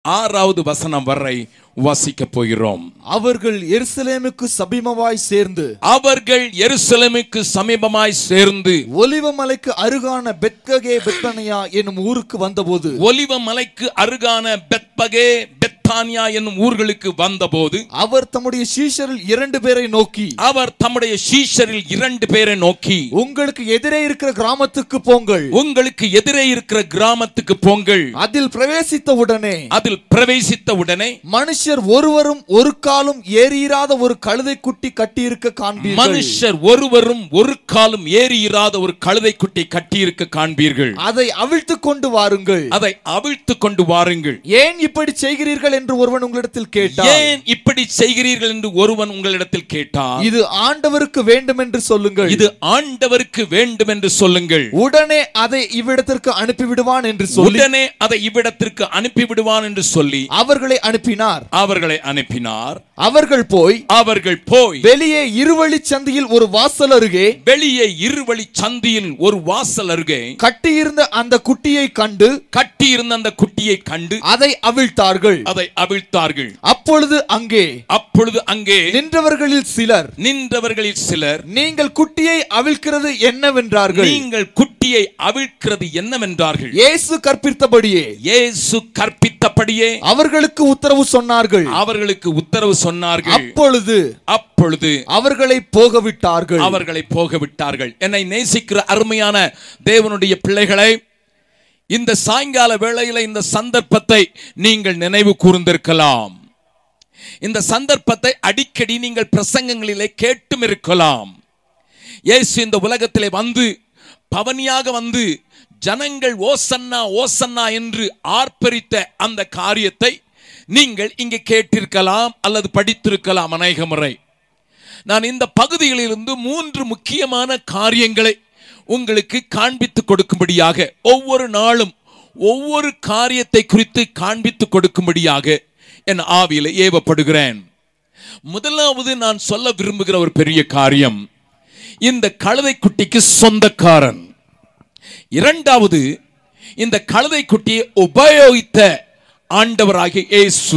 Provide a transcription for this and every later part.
ஆறாவது வசனம் வரை வாசிக்கப் போகிறோம் அவர்கள் எருசலேமுக்கு சபீமமாய் சேர்ந்து அவர்கள் எருசலேமுக்கு சமீபமாய் சேர்ந்து ஒலிவமலைக்கு அருகான பெத்ககே பெத்தனியா என்னும் ஊருக்கு வந்தபோது ஒலிவ மலைக்கு அருகான பெத்பகே பெத்தானியா என்னும் ஊர்களுக்கு வந்தபோது அவர் தம்முடைய சீஷரில் இரண்டு பேரை நோக்கி அவர் தம்முடைய சீஷரில் இரண்டு பேரை நோக்கி உங்களுக்கு எதிரே இருக்கிற கிராமத்துக்கு போங்கள் உங்களுக்கு எதிரே இருக்கிற கிராமத்துக்கு போங்கள் அதில் பிரவேசித்த உடனே அதில் பிரவேசித்த உடனே மனுஷர் ஒருவரும் ஒரு காலும் ஏறியிராத ஒரு கழுதை குட்டி கட்டியிருக்க காண்பீர்கள் மனுஷர் ஒருவரும் ஒரு காலும் ஏறியிராத ஒரு கழுதை குட்டி கட்டியிருக்க காண்பீர்கள் அதை அவிழ்த்து கொண்டு வாருங்கள் அதை அவிழ்த்து கொண்டு வாருங்கள் ஏன் இப்படி செய்கிறீர்கள் என்று ஒருவன் உங்களிடத்தில் கேட்டார் ஏன் இப்படி செய்கிறீர்கள் என்று ஒருவன் உங்களிடத்தில் கேட்டார் இது ஆண்டவருக்கு வேண்டும் என்று சொல்லுங்கள் இது ஆண்டவருக்கு வேண்டும் என்று சொல்லுங்கள் உடனே அதை இவ்விடத்திற்கு அனுப்பிவிடுவான் என்று சொல்லி உடனே அதை இவ்விடத்திற்கு அனுப்பிவிடுவான் என்று சொல்லி அவர்களை அனுப்பினார் அவர்களை அனுப்பினார் அவர்கள் போய் அவர்கள் போய் வெளியே இருவழி சந்தியில் ஒரு வாசல் அருகே வெளியே இருவழி சந்தியில் ஒரு வாசல் அருகே கட்டியிருந்த அந்த குட்டியை கண்டு கட்டியிருந்த அந்த குட்டியை கண்டு அதை அவிழ்த்தார்கள் அதை அவிழ்த்தார்கள் அப்பொழுது அங்கே அப்பொழுது அங்கே நின்றவர்களில் சிலர் நின்றவர்களில் சிலர் நீங்கள் குட்டியை அவிழ்க்கிறது என்னவென்றார்கள் நீங்கள் குட்டியை அவிழ்க்கிறது என்னவென்றார்கள் இயேசு கற்பித்தபடியே இயேசு கற்பித்தபடியே அவர்களுக்கு உத்தரவு சொன்னார்கள் அவர்களுக்கு உத்தரவு சொன்னார்கள் அப்பொழுது அப்பொழுது அவர்களை போக விட்டார்கள் அவர்களை போக விட்டார்கள் என்னை நேசிக்கிற அருமையான தேவனுடைய பிள்ளைகளை இந்த சாயங்கால வேளையில இந்த சந்தர்ப்பத்தை நீங்கள் நினைவு கூர்ந்திருக்கலாம் இந்த சந்தர்ப்பத்தை அடிக்கடி நீங்கள் பிரசங்கங்களிலே கேட்டும் இருக்கலாம் இயேசு இந்த உலகத்திலே வந்து பவனியாக வந்து ஜனங்கள் ஓசன்னா ஓசன்னா என்று ஆர்ப்பரித்த அந்த காரியத்தை நீங்கள் இங்கே கேட்டிருக்கலாம் அல்லது படித்திருக்கலாம் அநேக முறை நான் இந்த பகுதிகளிலிருந்து மூன்று முக்கியமான காரியங்களை உங்களுக்கு காண்பித்து கொடுக்கும்படியாக ஒவ்வொரு நாளும் ஒவ்வொரு காரியத்தை குறித்து காண்பித்து கொடுக்கும்படியாக என் ஆவியில ஏவப்படுகிறேன் முதலாவது நான் சொல்ல விரும்புகிற ஒரு பெரிய காரியம் இந்த கழுதை குட்டிக்கு சொந்தக்காரன் இரண்டாவது இந்த கழுதை குட்டியை உபயோகித்த ஆண்டவராகிய இயேசு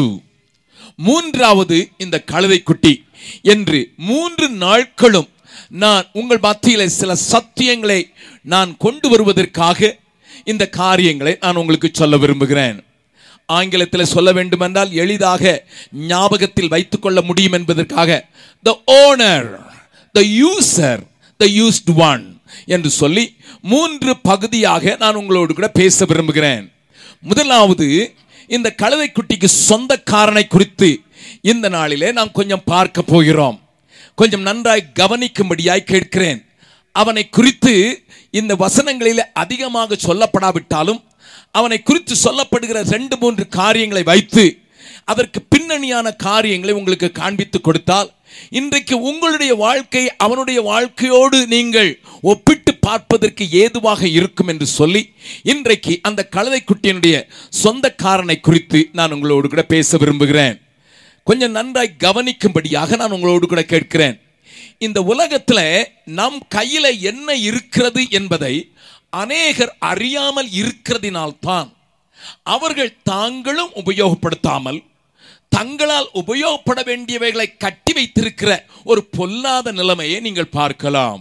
மூன்றாவது இந்த கழுதை குட்டி என்று மூன்று நாட்களும் நான் உங்கள் மத்தியில் சில சத்தியங்களை நான் கொண்டு வருவதற்காக இந்த காரியங்களை நான் உங்களுக்கு சொல்ல விரும்புகிறேன் ஆங்கிலத்தில் சொல்ல வேண்டுமென்றால் எளிதாக ஞாபகத்தில் வைத்துக் கொள்ள முடியும் என்பதற்காக the owner the user the used one என்று சொல்லி மூன்று பகுதியாக நான் உங்களோடு கூட பேச விரும்புகிறேன் முதலாவது இந்த கழுதை குட்டிக்கு சொந்தக்காரனை குறித்து இந்த நாளிலே நாம் கொஞ்சம் பார்க்க போகிறோம் கொஞ்சம் நன்றாய் கவனிக்கும்படியாய் கேட்கிறேன் அவனை குறித்து இந்த வசனங்களில் அதிகமாக சொல்லப்படாவிட்டாலும் அவனை குறித்து சொல்லப்படுகிற ரெண்டு மூன்று காரியங்களை வைத்து அதற்கு பின்னணியான காரியங்களை உங்களுக்கு காண்பித்து கொடுத்தால் இன்றைக்கு உங்களுடைய வாழ்க்கை அவனுடைய வாழ்க்கையோடு நீங்கள் ஒப்பிட்டு பார்ப்பதற்கு ஏதுவாக இருக்கும் என்று சொல்லி இன்றைக்கு அந்த கழுதைக்குட்டியினுடைய சொந்தக்காரனை குறித்து நான் உங்களோடு கூட பேச விரும்புகிறேன் கொஞ்சம் நன்றாய் கவனிக்கும்படியாக நான் உங்களோடு கூட கேட்கிறேன் இந்த உலகத்துல நம் கையில என்ன இருக்கிறது என்பதை அநேகர் அறியாமல் இருக்கிறதினால்தான் அவர்கள் தாங்களும் உபயோகப்படுத்தாமல் தங்களால் உபயோகப்பட வேண்டியவைகளை கட்டி வைத்திருக்கிற ஒரு பொல்லாத நிலைமையை நீங்கள் பார்க்கலாம்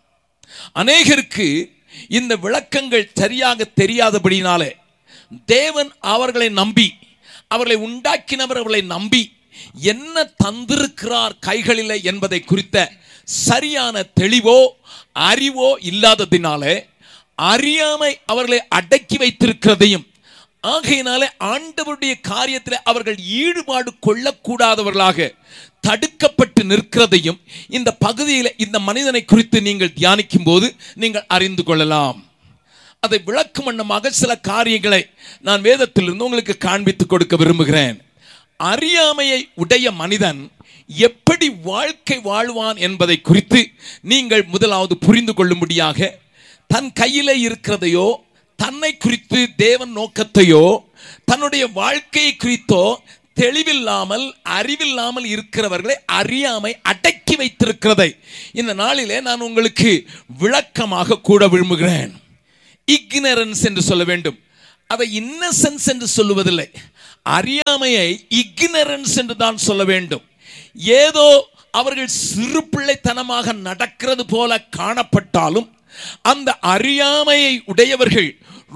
அநேகருக்கு இந்த விளக்கங்கள் சரியாக தெரியாதபடினாலே தேவன் அவர்களை நம்பி அவர்களை உண்டாக்கினவர் அவர்களை நம்பி என்ன தந்திருக்கிறார் கைகளில் என்பதை குறித்த சரியான தெளிவோ அறிவோ இல்லாததினாலே அறியாமை அவர்களை அடக்கி வைத்திருக்கிறதையும் ஆகையினாலே ஆண்டவருடைய காரியத்தில் அவர்கள் ஈடுபாடு கொள்ளக்கூடாதவர்களாக தடுக்கப்பட்டு நிற்கிறதையும் இந்த பகுதியில் இந்த மனிதனை குறித்து நீங்கள் தியானிக்கும் போது நீங்கள் அறிந்து கொள்ளலாம் அதை விளக்கும் வண்ணமாக சில காரியங்களை நான் வேதத்திலிருந்து உங்களுக்கு காண்பித்து கொடுக்க விரும்புகிறேன் அறியாமையை உடைய மனிதன் எப்படி வாழ்க்கை வாழ்வான் என்பதை குறித்து நீங்கள் முதலாவது புரிந்து கொள்ளும்படியாக தன் கையிலே இருக்கிறதையோ தன்னை குறித்து தேவன் நோக்கத்தையோ தன்னுடைய வாழ்க்கையை குறித்தோ தெளிவில்லாமல் அறிவில்லாமல் இருக்கிறவர்களை அறியாமை அடக்கி வைத்திருக்கிறதை இந்த நாளிலே நான் உங்களுக்கு விளக்கமாக கூட விரும்புகிறேன் இக்னரன்ஸ் என்று சொல்ல வேண்டும் அதை இன்னசென்ஸ் என்று சொல்லுவதில்லை அறியாமையை இக்னரன்ஸ் என்று தான் சொல்ல வேண்டும் ஏதோ அவர்கள் சிறு பிள்ளைத்தனமாக நடக்கிறது போல காணப்பட்டாலும் அந்த அறியாமையை உடையவர்கள்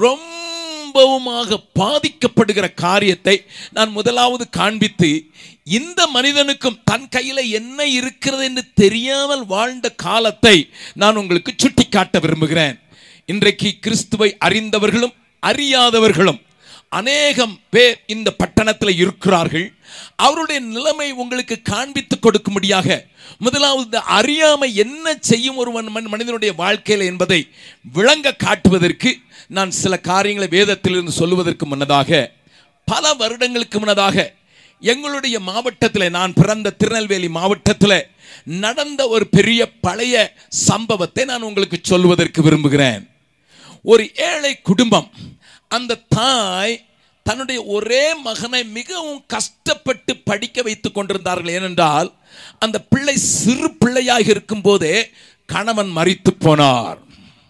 ரொம்பவுமாக பாதிக்கப்படுகிற காரியத்தை நான் முதலாவது காண்பித்து இந்த மனிதனுக்கும் தன் கையில் என்ன இருக்கிறது என்று தெரியாமல் வாழ்ந்த காலத்தை நான் உங்களுக்கு சுட்டிக்காட்ட விரும்புகிறேன் இன்றைக்கு கிறிஸ்துவை அறிந்தவர்களும் அறியாதவர்களும் அநேகம் பேர் இந்த பட்டணத்தில் இருக்கிறார்கள் அவருடைய நிலைமை உங்களுக்கு காண்பித்து கொடுக்கும்படியாக முதலாவது இந்த அறியாமை என்ன செய்யும் ஒரு மன்- மனிதனுடைய வாழ்க்கையில் என்பதை விளங்க காட்டுவதற்கு நான் சில காரியங்களை வேதத்திலிருந்து சொல்லுவதற்கு முன்னதாக பல வருடங்களுக்கு முன்னதாக எங்களுடைய மாவட்டத்தில் நான் பிறந்த திருநெல்வேலி மாவட்டத்தில் நடந்த ஒரு பெரிய பழைய சம்பவத்தை நான் உங்களுக்கு சொல்வதற்கு விரும்புகிறேன் ஒரு ஏழை குடும்பம் அந்த தாய் தன்னுடைய ஒரே மகனை மிகவும் கஷ்டப்பட்டு படிக்க வைத்துக் கொண்டிருந்தார்கள் ஏனென்றால் அந்த பிள்ளை சிறு பிள்ளையாக இருக்கும்போதே கணவன் மரித்து போனார்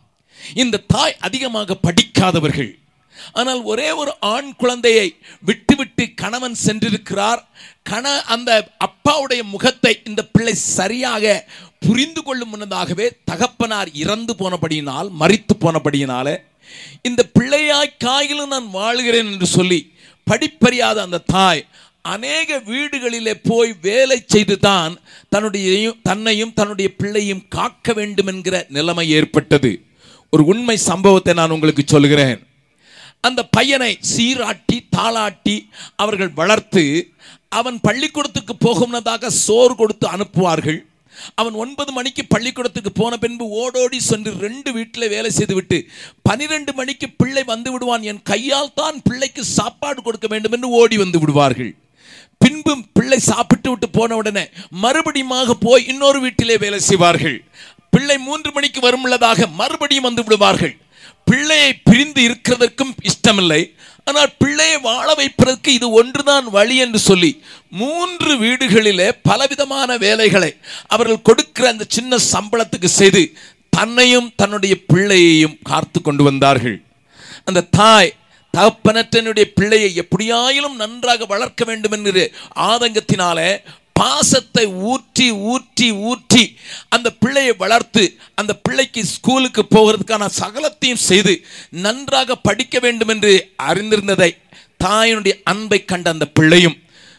இந்த தாய் அதிகமாக படிக்காதவர்கள் ஆனால் ஒரே ஒரு ஆண் குழந்தையை விட்டுவிட்டு கணவன் சென்றிருக்கிறார் கண அந்த அப்பாவுடைய முகத்தை இந்த பிள்ளை சரியாக புரிந்து கொள்ளும் முன்னதாகவே தகப்பனார் இறந்து போனபடியினால் மரித்து போனபடியினால இந்த பிள்ளையாய் காயிலும் நான் வாழ்கிறேன் என்று சொல்லி படிப்பறியாத அந்த தாய் அநேக வீடுகளிலே போய் வேலை செய்து தான் தன்னுடைய தன்னையும் தன்னுடைய பிள்ளையும் காக்க வேண்டும் என்கிற நிலைமை ஏற்பட்டது ஒரு உண்மை சம்பவத்தை நான் உங்களுக்கு சொல்கிறேன் அந்த பையனை சீராட்டி தாளாட்டி அவர்கள் வளர்த்து அவன் பள்ளிக்கூடத்துக்கு போகும்னதாக சோறு கொடுத்து அனுப்புவார்கள் அவன் ஒன்பது மணிக்கு பள்ளிக்கூடத்துக்கு போன பின்பு ஓடோடி சென்று ரெண்டு வீட்டில் வேலை செய்துவிட்டு பனிரெண்டு மணிக்கு பிள்ளை வந்து விடுவான் என் கையால் தான் பிள்ளைக்கு சாப்பாடு கொடுக்க வேண்டும் என்று ஓடி வந்து விடுவார்கள் பின்பு பிள்ளை சாப்பிட்டு விட்டு போன உடனே மறுபடியுமாக போய் இன்னொரு வீட்டிலே வேலை செய்வார்கள் பிள்ளை மூன்று மணிக்கு வருமுள்ளதாக மறுபடியும் வந்து விடுவார்கள் பிள்ளையை பிரிந்து இருக்கிறதற்கும் இஷ்டமில்லை ஆனால் பிள்ளையை வாழ வைப்பதற்கு இது ஒன்றுதான் வழி என்று சொல்லி மூன்று வீடுகளிலே பலவிதமான வேலைகளை அவர்கள் கொடுக்கிற அந்த சின்ன சம்பளத்துக்கு செய்து தன்னையும் தன்னுடைய பிள்ளையையும் காத்து கொண்டு வந்தார்கள் அந்த தாய் தகப்பனற்றனுடைய பிள்ளையை எப்படியாயிலும் நன்றாக வளர்க்க வேண்டும் என்கிற ஆதங்கத்தினாலே பாசத்தை ஊற்றி ஊற்றி ஊற்றி அந்த பிள்ளையை வளர்த்து அந்த பிள்ளைக்கு ஸ்கூலுக்கு போகிறதுக்கான சகலத்தையும் செய்து நன்றாக படிக்க வேண்டும் என்று அறிந்திருந்ததை தாயினுடைய அன்பை கண்ட அந்த பிள்ளையும்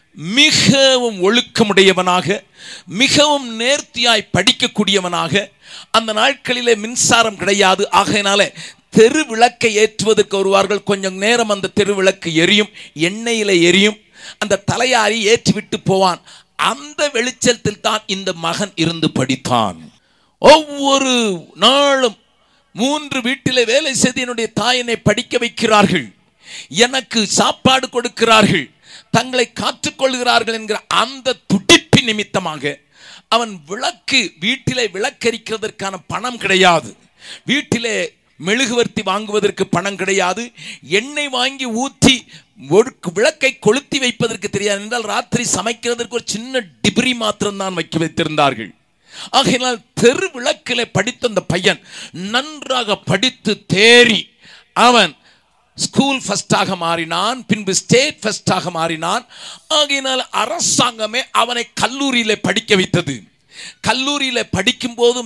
மிகவும் ஒழுக்கமுடையவனாக மிகவும் நேர்த்தியாய் படிக்கக்கூடியவனாக அந்த நாட்களிலே மின்சாரம் கிடையாது ஆகையினால தெரு விளக்கை ஏற்றுவதற்கு வருவார்கள் கொஞ்சம் நேரம் அந்த தெரு விளக்கு எரியும் எண்ணெயில எரியும் அந்த தலையாரி ஏற்றிவிட்டு போவான் அந்த வெளிச்சத்தில் தான் இந்த மகன் இருந்து படித்தான் ஒவ்வொரு நாளும் மூன்று வீட்டிலே வேலை செய்து என்னுடைய தாயினை படிக்க வைக்கிறார்கள் எனக்கு சாப்பாடு கொடுக்கிறார்கள் தங்களை காத்துக்கொள்கிறார்கள் என்கிற அந்த துடிப்பு நிமித்தமாக அவன் விளக்கு வீட்டிலே விளக்கரிக்கிறதற்கான பணம் கிடையாது வீட்டிலே மெழுகுவர்த்தி வாங்குவதற்கு பணம் கிடையாது எண்ணெய் வாங்கி ஊற்றி ஒரு விளக்கை கொளுத்தி வைப்பதற்கு தெரியாது என்றால் ராத்திரி சமைக்கிறதற்கு ஒரு சின்ன டிபிரி மாத்திரம் தான் வைக்க வைத்திருந்தார்கள் ஆகையினால் தெரு விளக்கிலே படித்த அந்த பையன் நன்றாக படித்து தேறி அவன் ஸ்கூல் ஃபர்ஸ்டாக மாறினான் பின்பு ஸ்டேட் ஃபர்ஸ்டாக மாறினான் ஆகையினால் அரசாங்கமே அவனை கல்லூரியிலே படிக்க வைத்தது கல்லூரியில படிக்கும்போது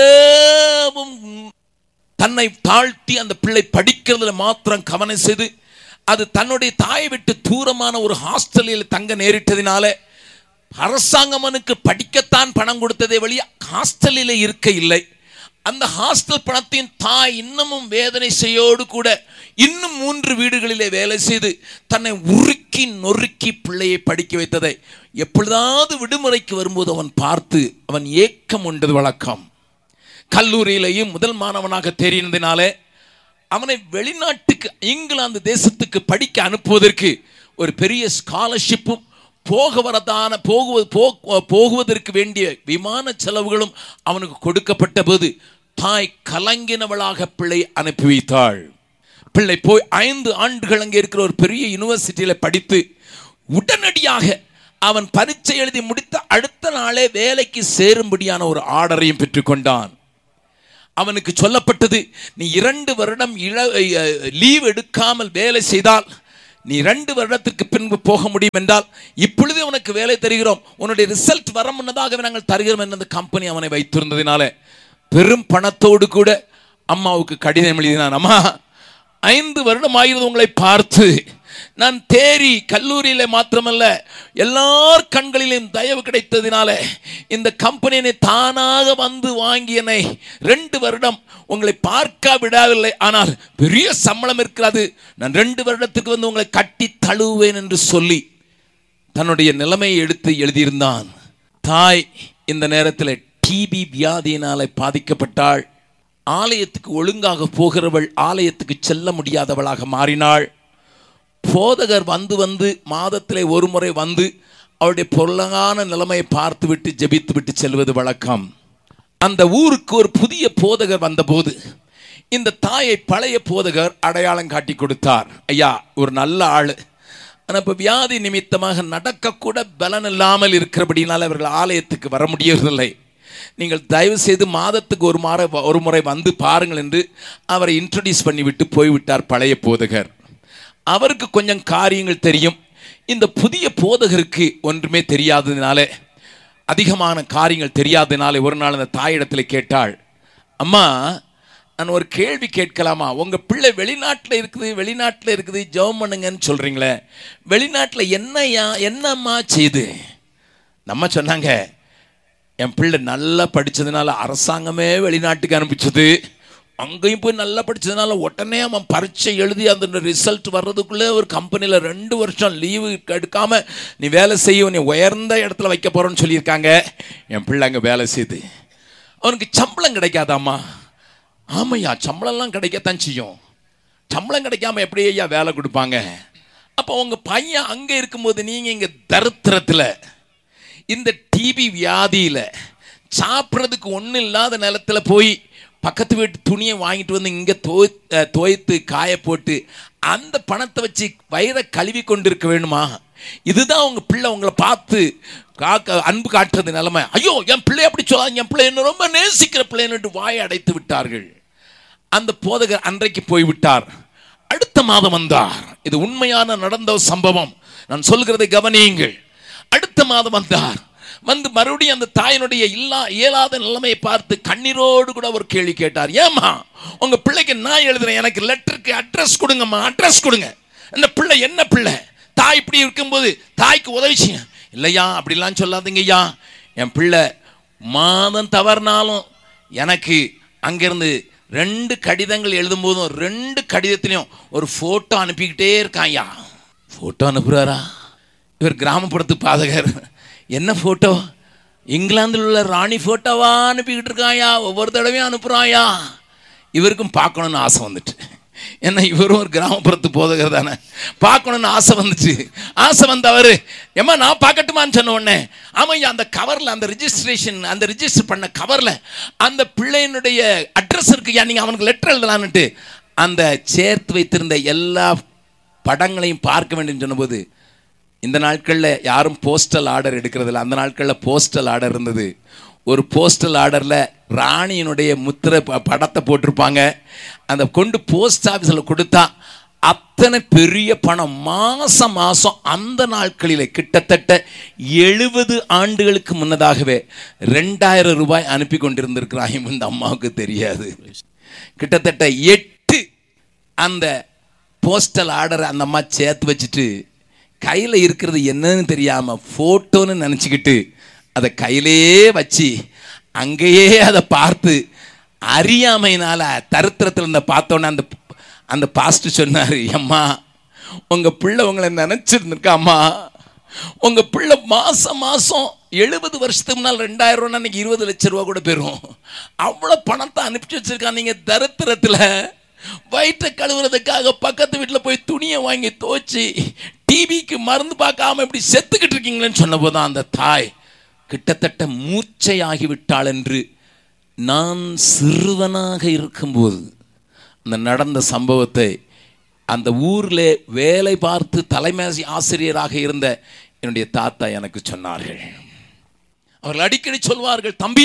மிகவும் தன்னை தாழ்த்தி அந்த பிள்ளை படிக்கிறதுல மாத்திரம் கவனம் செய்து அது தன்னுடைய தாயை விட்டு தூரமான ஒரு ஹாஸ்டலில் தங்க நேரிட்டதினால அரசாங்கம் அவனுக்கு படிக்கத்தான் பணம் கொடுத்ததே வழியா ஹாஸ்டலில் இருக்க இல்லை அந்த ஹாஸ்டல் பணத்தின் தாய் இன்னமும் வேதனை செய்யோடு கூட இன்னும் மூன்று வீடுகளிலே வேலை செய்து தன்னை உருக்கி நொறுக்கி பிள்ளையை படிக்க வைத்ததை எப்பொழுதாவது விடுமுறைக்கு வரும்போது அவன் பார்த்து அவன் ஏக்கம் உண்டது வழக்கம் கல்லூரியிலேயும் முதல் மாணவனாக தெரிந்ததினாலே அவனை வெளிநாட்டுக்கு இங்கிலாந்து தேசத்துக்கு படிக்க அனுப்புவதற்கு ஒரு பெரிய ஸ்காலர்ஷிப்பும் போக வரதான போகுவது போ- போகுவதற்கு வேண்டிய விமான செலவுகளும் அவனுக்கு கொடுக்கப்பட்ட போது தாய் கலங்கினவளாக பிள்ளை அனுப்பி வைத்தாள் பிள்ளை போய் ஐந்து ஆண்டுகள் அங்கே இருக்கிற ஒரு பெரிய யூனிவர்சிட்டியில் படித்து உடனடியாக அவன் பரீட்சை எழுதி முடித்த அடுத்த நாளே வேலைக்கு சேரும்படியான ஒரு ஆர்டரையும் பெற்றுக்கொண்டான் அவனுக்கு சொல்லப்பட்டது நீ இரண்டு வருடம் இள லீவ் எடுக்காமல் வேலை செய்தால் நீ ரெண்டு வருடத்திற்கு பின்பு போக முடியும் என்றால் இப்பொழுதே உனக்கு வேலை தருகிறோம் உன்னுடைய ரிசல்ட் வர முன்னதாகவே நாங்கள் தருகிறோம் என்ற அந்த கம்பெனி அவனை வைத்திருந்ததினால பெரும் பணத்தோடு கூட அம்மாவுக்கு கடிதம் எழுதினான் அம்மா ஐந்து வருடம் ஆகிறது உங்களை பார்த்து நான் தேறி கல்லூரியில மாத்திரமல்ல எல்லார் கண்களிலும் தயவு கிடைத்ததினால இந்த கம்பெனியை தானாக வந்து வாங்கி என்னை ரெண்டு வருடம் உங்களை பார்க்க விடவில்லை ஆனால் பெரிய சம்பளம் இருக்கிறது நான் ரெண்டு வருடத்துக்கு வந்து உங்களை கட்டி தழுவேன் என்று சொல்லி தன்னுடைய நிலைமையை எடுத்து எழுதியிருந்தான் தாய் இந்த நேரத்தில் டிபி வியாதியினால பாதிக்கப்பட்டாள் ஆலயத்துக்கு ஒழுங்காக போகிறவள் ஆலயத்துக்கு செல்ல முடியாதவளாக மாறினாள் போதகர் வந்து வந்து மாதத்திலே ஒரு முறை வந்து அவருடைய பொருளான நிலைமையை பார்த்து விட்டு ஜெபித்து விட்டு செல்வது வழக்கம் அந்த ஊருக்கு ஒரு புதிய போதகர் வந்தபோது இந்த தாயை பழைய போதகர் அடையாளம் காட்டி கொடுத்தார் ஐயா ஒரு நல்ல ஆள் ஆனால் இப்போ வியாதி நிமித்தமாக நடக்கக்கூட பலன் இல்லாமல் இருக்கிறபடினால் அவர்கள் ஆலயத்துக்கு வர முடியறதில்லை நீங்கள் தயவு செய்து மாதத்துக்கு ஒரு முறை ஒரு முறை வந்து பாருங்கள் என்று அவரை இன்ட்ரடியூஸ் பண்ணிவிட்டு போய்விட்டார் பழைய போதகர் அவருக்கு கொஞ்சம் காரியங்கள் தெரியும் இந்த புதிய போதகருக்கு ஒன்றுமே தெரியாததினால அதிகமான காரியங்கள் தெரியாததினால ஒரு நாள் அந்த தாயிடத்தில் கேட்டாள் அம்மா நான் ஒரு கேள்வி கேட்கலாமா உங்கள் பிள்ளை வெளிநாட்டில் இருக்குது வெளிநாட்டில் இருக்குது ஜெபம் பண்ணுங்கன்னு சொல்கிறீங்களே வெளிநாட்டில் என்னையா என்னம்மா செய்து நம்ம சொன்னாங்க என் பிள்ளை நல்லா படித்ததுனால அரசாங்கமே வெளிநாட்டுக்கு அனுப்பிச்சது அங்கேயும் போய் நல்லா படித்ததுனால உடனே அவன் பரீட்சை எழுதி அந்த ரிசல்ட் வர்றதுக்குள்ளே ஒரு கம்பெனியில் ரெண்டு வருஷம் லீவு எடுக்காம நீ வேலை செய்ய நீ உயர்ந்த இடத்துல வைக்க போகிறோன்னு சொல்லியிருக்காங்க என் பிள்ளை அங்கே வேலை செய்யுது அவனுக்கு சம்பளம் கிடைக்காதாம்மா ஆமையா சம்பளம்லாம் கிடைக்கத்தான் செய்யும் சம்பளம் கிடைக்காம எப்படி ஐயா வேலை கொடுப்பாங்க அப்போ உங்கள் பையன் அங்கே இருக்கும்போது நீங்கள் இங்கே தரித்திரத்தில் இந்த டிபி வியாதியில் சாப்பிட்றதுக்கு ஒன்றும் இல்லாத நிலத்தில் போய் பக்கத்து வீட்டு துணியை வாங்கிட்டு வந்து இங்கே தோய் தோய்த்து காய போட்டு அந்த பணத்தை வச்சு வயிறை கழுவி கொண்டு இருக்க வேணுமா இதுதான் உங்கள் பிள்ளை உங்களை பார்த்து காக்க அன்பு காட்டுறது நிலைமை ஐயோ என் பிள்ளை அப்படி சொல்லாங்க என் பிள்ளை என்ன ரொம்ப நேசிக்கிற பிள்ளைன்னு வாயை அடைத்து விட்டார்கள் அந்த போதகர் அன்றைக்கு போய்விட்டார் அடுத்த மாதம் வந்தார் இது உண்மையான நடந்த சம்பவம் நான் சொல்கிறதை கவனியுங்கள் அடுத்த மாதம் வந்தார் வந்து மறுபடியும் அந்த தாயினுடைய இல்லா இயலாத நிலைமையை பார்த்து கண்ணீரோடு கூட ஒரு கேள்வி கேட்டார் ஏம்மா உங்க பிள்ளைக்கு நான் எழுதுறேன் எனக்கு லெட்டருக்கு அட்ரஸ் கொடுங்கம்மா அட்ரஸ் கொடுங்க அந்த பிள்ளை என்ன பிள்ளை தாய் இப்படி இருக்கும்போது தாய்க்கு உதவி செய்ய இல்லையா அப்படிலாம் சொல்லாதீங்க ஐயா என் பிள்ளை மாதம் தவறினாலும் எனக்கு அங்கிருந்து ரெண்டு கடிதங்கள் எழுதும்போதும் ரெண்டு கடிதத்திலையும் ஒரு ஃபோட்டோ அனுப்பிக்கிட்டே இருக்கான் ஐயா ஃபோட்டோ அனுப்புகிறாரா இவர் கிராமப்புறத்து பாதகர் என்ன ஃபோட்டோ இங்கிலாந்தில் உள்ள ராணி ஃபோட்டோவா அனுப்பிக்கிட்டு இருக்காயா ஒவ்வொரு தடவையும் அனுப்புகிறாயா இவருக்கும் பார்க்கணுன்னு ஆசை வந்துட்டு ஏன்னா இவரும் ஒரு கிராமப்புறத்து போதகர் தானே பார்க்கணுன்னு ஆசை வந்துச்சு ஆசை வந்தவர் ஏம்மா நான் பார்க்கட்டுமான்னு சொன்ன உடனே ஆமாய்யா அந்த கவரில் அந்த ரிஜிஸ்ட்ரேஷன் அந்த ரிஜிஸ்டர் பண்ண கவரில் அந்த பிள்ளையினுடைய அட்ரஸ் இருக்குயா நீங்கள் அவனுக்கு லெட்டர் எழுதலான்னுட்டு அந்த சேர்த்து வைத்திருந்த எல்லா படங்களையும் பார்க்க வேண்டும் சொன்னபோது இந்த நாட்களில் யாரும் போஸ்டல் ஆர்டர் எடுக்கிறதில்ல அந்த நாட்களில் போஸ்டல் ஆர்டர் இருந்தது ஒரு போஸ்டல் ஆர்டரில் ராணியினுடைய முத்திரை ப- படத்தை போட்டிருப்பாங்க அந்த கொண்டு போஸ்ட் ஆஃபீஸில் கொடுத்தா அத்தனை பெரிய பணம் மாசம் மாசம் அந்த நாட்களிலே கிட்டத்தட்ட எழுபது ஆண்டுகளுக்கு முன்னதாகவே ரெண்டாயிரம் ரூபாய் அனுப்பி கொண்டிருந்திருக்கிறாயும் இந்த அம்மாவுக்கு தெரியாது கிட்டத்தட்ட எட்டு அந்த போஸ்டல் ஆர்டரை அந்த அம்மா சேர்த்து வச்சுட்டு கையில் இருக்கிறது என்னன்னு தெரியாமல் ஃபோட்டோன்னு நினச்சிக்கிட்டு அதை கையிலே வச்சு அங்கேயே அதை பார்த்து அறியாமையினால தரித்திரத்தில் இருந்த பார்த்தோன்னே அந்த அந்த பாஸ்டர் சொன்னார் அம்மா உங்கள் பிள்ளை உங்களை நினச்சிருந்துருக்கா அம்மா உங்கள் பிள்ளை மாதம் மாதம் எழுபது வருஷத்துக்கு முன்னால் ரெண்டாயிரம் ரூபா அன்னைக்கு இருபது லட்ச ரூபா கூட பெறும் அவ்வளோ பணத்தை அனுப்பிச்சு வச்சிருக்கான் நீங்கள் தரித்திரத்தில் வயிற்றை கழுவுறதுக்காக பக்கத்து வீட்டில் போய் துணியை வாங்கி துவைச்சி டிவிக்கு மருந்து பார்க்காம இப்படி செத்துக்கிட்டு இருக்கீங்களேன்னு சொன்னபோது தான் அந்த தாய் கிட்டத்தட்ட மூச்சையாகி விட்டாள் என்று நான் சிறுவனாக இருக்கும்போது அந்த நடந்த சம்பவத்தை அந்த ஊரில் வேலை பார்த்து தலைமை ஆசிரியராக இருந்த என்னுடைய தாத்தா எனக்கு சொன்னார்கள் அவர்கள் அடிக்கடி சொல்வார்கள் தம்பி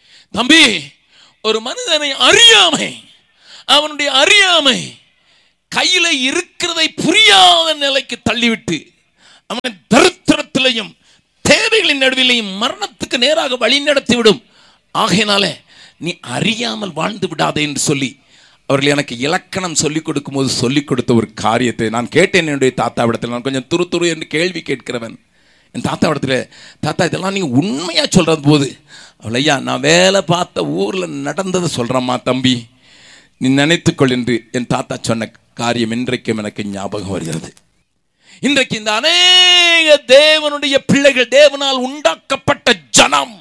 தம்பி ஒரு மனிதனை அறியாமை அவனுடைய அறியாமை கையில இருக்கிறதை புரியாத நிலைக்கு தள்ளிவிட்டு அவனை தரித்திரத்திலையும் தேவைகளின் நடுவிலையும் மரணத்துக்கு நேராக வழி நடத்தி விடும் ஆகையினால நீ அறியாமல் வாழ்ந்து விடாதே என்று சொல்லி அவர்கள் எனக்கு இலக்கணம் சொல்லிக் கொடுக்கும்போது சொல்லிக் கொடுத்த ஒரு காரியத்தை நான் கேட்டேன் என்னுடைய தாத்தாவிடத்தில் நான் கொஞ்சம் துரு துரு என்று கேள்வி கேட்கிறவன் என் தாத்தாவிடத்தில் தாத்தா இதெல்லாம் நீ உண்மையாக சொல்கிறது போது அவள் ஐயா நான் வேலை பார்த்த ஊரில் நடந்ததை சொல்கிறம்மா தம்பி நீ நினைத்துக்கொள் என்று என் தாத்தா சொன்ன காரியம் இன்றைக்கும் எனக்கு ஞாபகம் வருகிறது இன்றைக்கு இந்த அநேக தேவனுடைய பிள்ளைகள் தேவனால் உண்டாக்கப்பட்ட ஜனம்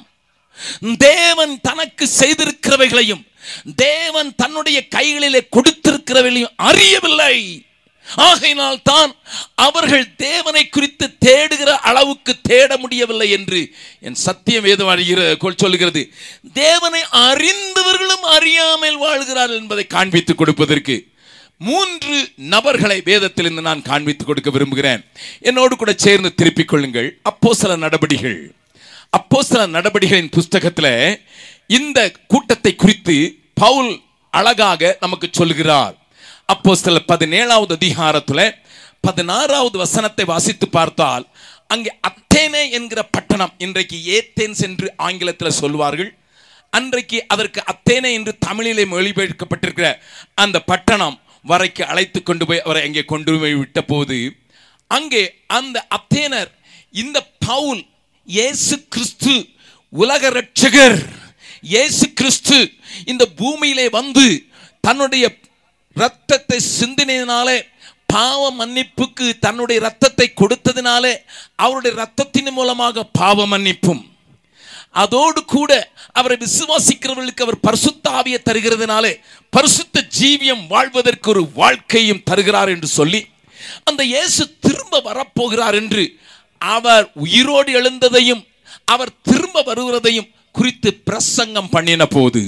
தேவன் தனக்கு செய்திருக்கிறவைகளையும் தேவன் தன்னுடைய கைகளிலே கொடுத்திருக்கிறவைகளையும் அறியவில்லை ஆகையினால் தான் அவர்கள் தேவனை குறித்து தேடுகிற அளவுக்கு தேட முடியவில்லை என்று என் சத்தியம் வேதம் அறிகிற சொல்லுகிறது தேவனை அறிந்தவர்களும் அறியாமல் வாழ்கிறார்கள் என்பதை காண்பித்துக் கொடுப்பதற்கு மூன்று நபர்களை வேதத்திலிருந்து நான் காண்பித்துக் கொடுக்க விரும்புகிறேன் என்னோடு கூட சேர்ந்து திருப்பிக் கொள்ளுங்கள் அப்போ சில நடபடிகள் அப்போ சில நடபடிகளின் புஸ்தகத்தில் இந்த கூட்டத்தை குறித்து பவுல் அழகாக நமக்கு சொல்கிறார் அப்போ சில பதினேழாவது அதிகாரத்தில் பதினாறாவது வசனத்தை வாசித்து பார்த்தால் அங்கே அத்தேனே என்கிற பட்டணம் இன்றைக்கு ஏத்தேன்ஸ் என்று ஆங்கிலத்தில் சொல்வார்கள் அன்றைக்கு அதற்கு அத்தேனே என்று தமிழிலே மொழிபெயர்க்கப்பட்டிருக்கிற அந்த பட்டணம் வரைக்கு அழைத்து கொண்டு போய் அவரை அங்கே கொண்டு போய் விட்ட போது அங்கே அந்த அத்தேனர் இந்த பவுல் இயேசு கிறிஸ்து உலக ரட்சகர் இயேசு கிறிஸ்து இந்த பூமியிலே வந்து தன்னுடைய ரத்தத்தை சிந்தினதினாலே பாவ மன்னிப்புக்கு தன்னுடைய ரத்தத்தை கொடுத்ததினாலே அவருடைய ரத்தத்தின் மூலமாக பாவ மன்னிப்பும் அதோடு கூட அவரை விசுவாசிக்கிறவர்களுக்கு அவர் பரிசுத்த ஆவியை தருகிறதுனாலே பரிசுத்த ஜீவியம் வாழ்வதற்கு ஒரு வாழ்க்கையும் தருகிறார் என்று சொல்லி அந்த இயேசு திரும்ப வரப்போகிறார் என்று அவர் உயிரோடு எழுந்ததையும் அவர் திரும்ப வருகிறதையும் குறித்து பிரசங்கம் பண்ணின போது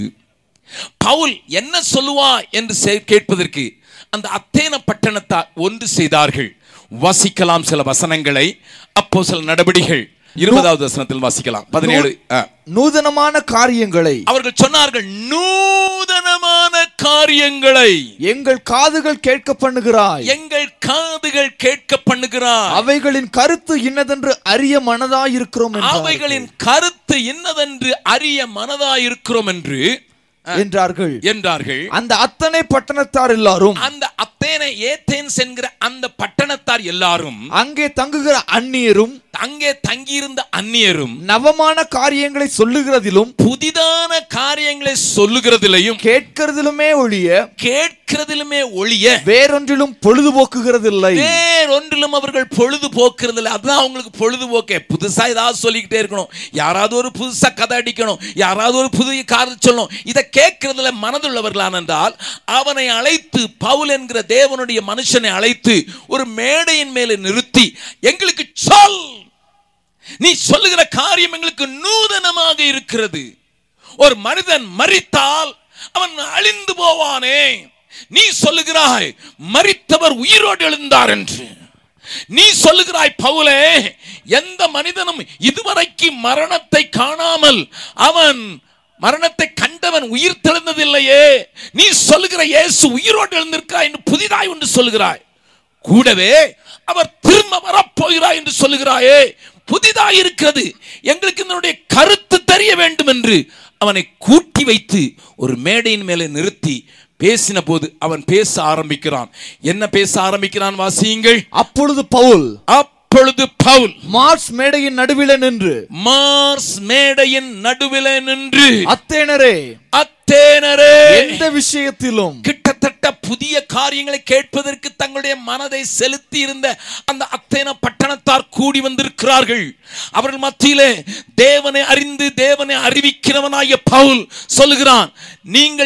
பவுல் என்ன சொல்லுவா என்று செ- கேட்பதற்கு அந்த அத்தேன பட்டணத்தார் ஒன்று செய்தார்கள் வாசிக்கலாம் சில வசனங்களை அப்போ சில நடவடிக்கைகள் இருபதாவது வசனத்தில் வாசிக்கலாம் பதினேழு ஆ. நூதனமான காரியங்களை அவர்கள் சொன்னார்கள் நூதனமான காரியங்களை எங்கள் காதுகள் கேட்க பண்ணுகிறாய் எங்கள் காதுகள் கேட்க பண்ணுகிறார் அவைகளின் கருத்து இன்னதென்று அறிய மனதாயிருக்கிறோம் என்றார்கள். அவைகளின் கருத்து என்னதென்று அறிய மனதாயிருக்கிறோம் என்று என்றார்கள் என்றார்கள் அந்த அத்தனை பட்டணத்தார் எல்லாரும் அந்த அத்தேனை ஏத்தேன்ஸ் என்கிற அந்த பட்டணத்தார் எல்லாரும் அங்கே தங்குகிற அந்நியரும் அங்கே தங்கியிருந்த அந்நியரும் நவமான காரியங்களை சொல்லுகிறதிலும் புதிதான காரியங்களை சொல்லுகிறதிலையும் கேட்கிறதிலுமே ஒழிய கேட்கிறதிலுமே ஒழிய வேறொன்றிலும் பொழுதுபோக்குகிறதில்லை வேறொன்றிலும் அவர்கள் பொழுது போக்குறதில்ல அதுதான் அவங்களுக்கு பொழுதுபோக்கே புதுசா ஏதாவது சொல்லிக்கிட்டே இருக்கணும் யாராவது ஒரு புதுசா கதை அடிக்கணும் யாராவது ஒரு புதிய காரணம் சொல்லணும் இதை கேட்கறதுல மனதுள்ளவர்களான என்றால் அவனை அழைத்து பவுல் என்கிற தேவனுடைய மனுஷனை அழைத்து ஒரு மேடையின் மேலே நிறுத்தி எங்களுக்கு சொல் நீ சொல்லுகிற காரியம் எங்களுக்கு நூதனமாக இருக்கிறது ஒரு மனிதன் மரித்தால் அவன் அழிந்து போவானே நீ சொல்லுகிறாய் மரித்தவர் உயிரோடு எழுந்தார் என்று நீ சொல்லுகிறாய் பவுலே எந்த மனிதனும் இதுவரைக்கு மரணத்தை காணாமல் அவன் மரணத்தை கண்டவன் உயிர் தெழுந்ததில்லையே நீ சொல்லுகிற இயேசு உயிரோடு எழுந்திருக்கிறாய் என்று புதிதாய் ஒன்று சொல்லுகிறாய் கூடவே அவர் திரும்ப வரப்போகிறார் என்று சொல்லுகிறாயே புதிதாய் இருக்கிறது எங்களுக்கு இதனுடைய கருத்து தெரிய வேண்டும் என்று அவனை கூட்டி வைத்து ஒரு மேடையின் மேலே நிறுத்தி பேசின போது அவன் பேச ஆரம்பிக்கிறான் என்ன பேச ஆரம்பிக்கிறான் வாசியுங்கள் அப்பொழுது பவுல் அப்பொழுது பவுல் மார்ஸ் மேடையின் நடுவில நின்று மார்ஸ் மேடையின் நடுவிலே நின்று அத்தேனரே அத்தேனரே எந்த விஷயத்திலும் கிட்டத்தட்ட புதிய காரியங்களை கேட்பதற்கு தங்களுடைய மனதை செலுத்தி இருந்த அந்த அத்தேன பட்டணத்தார் கூடி வந்திருக்கிறார்கள் அவர்கள் மத்தியிலே தேவனை அறிந்து தேவனை அறிவிக்கிறவனாகிய பவுல் சொல்லுகிறான் நீங்கள்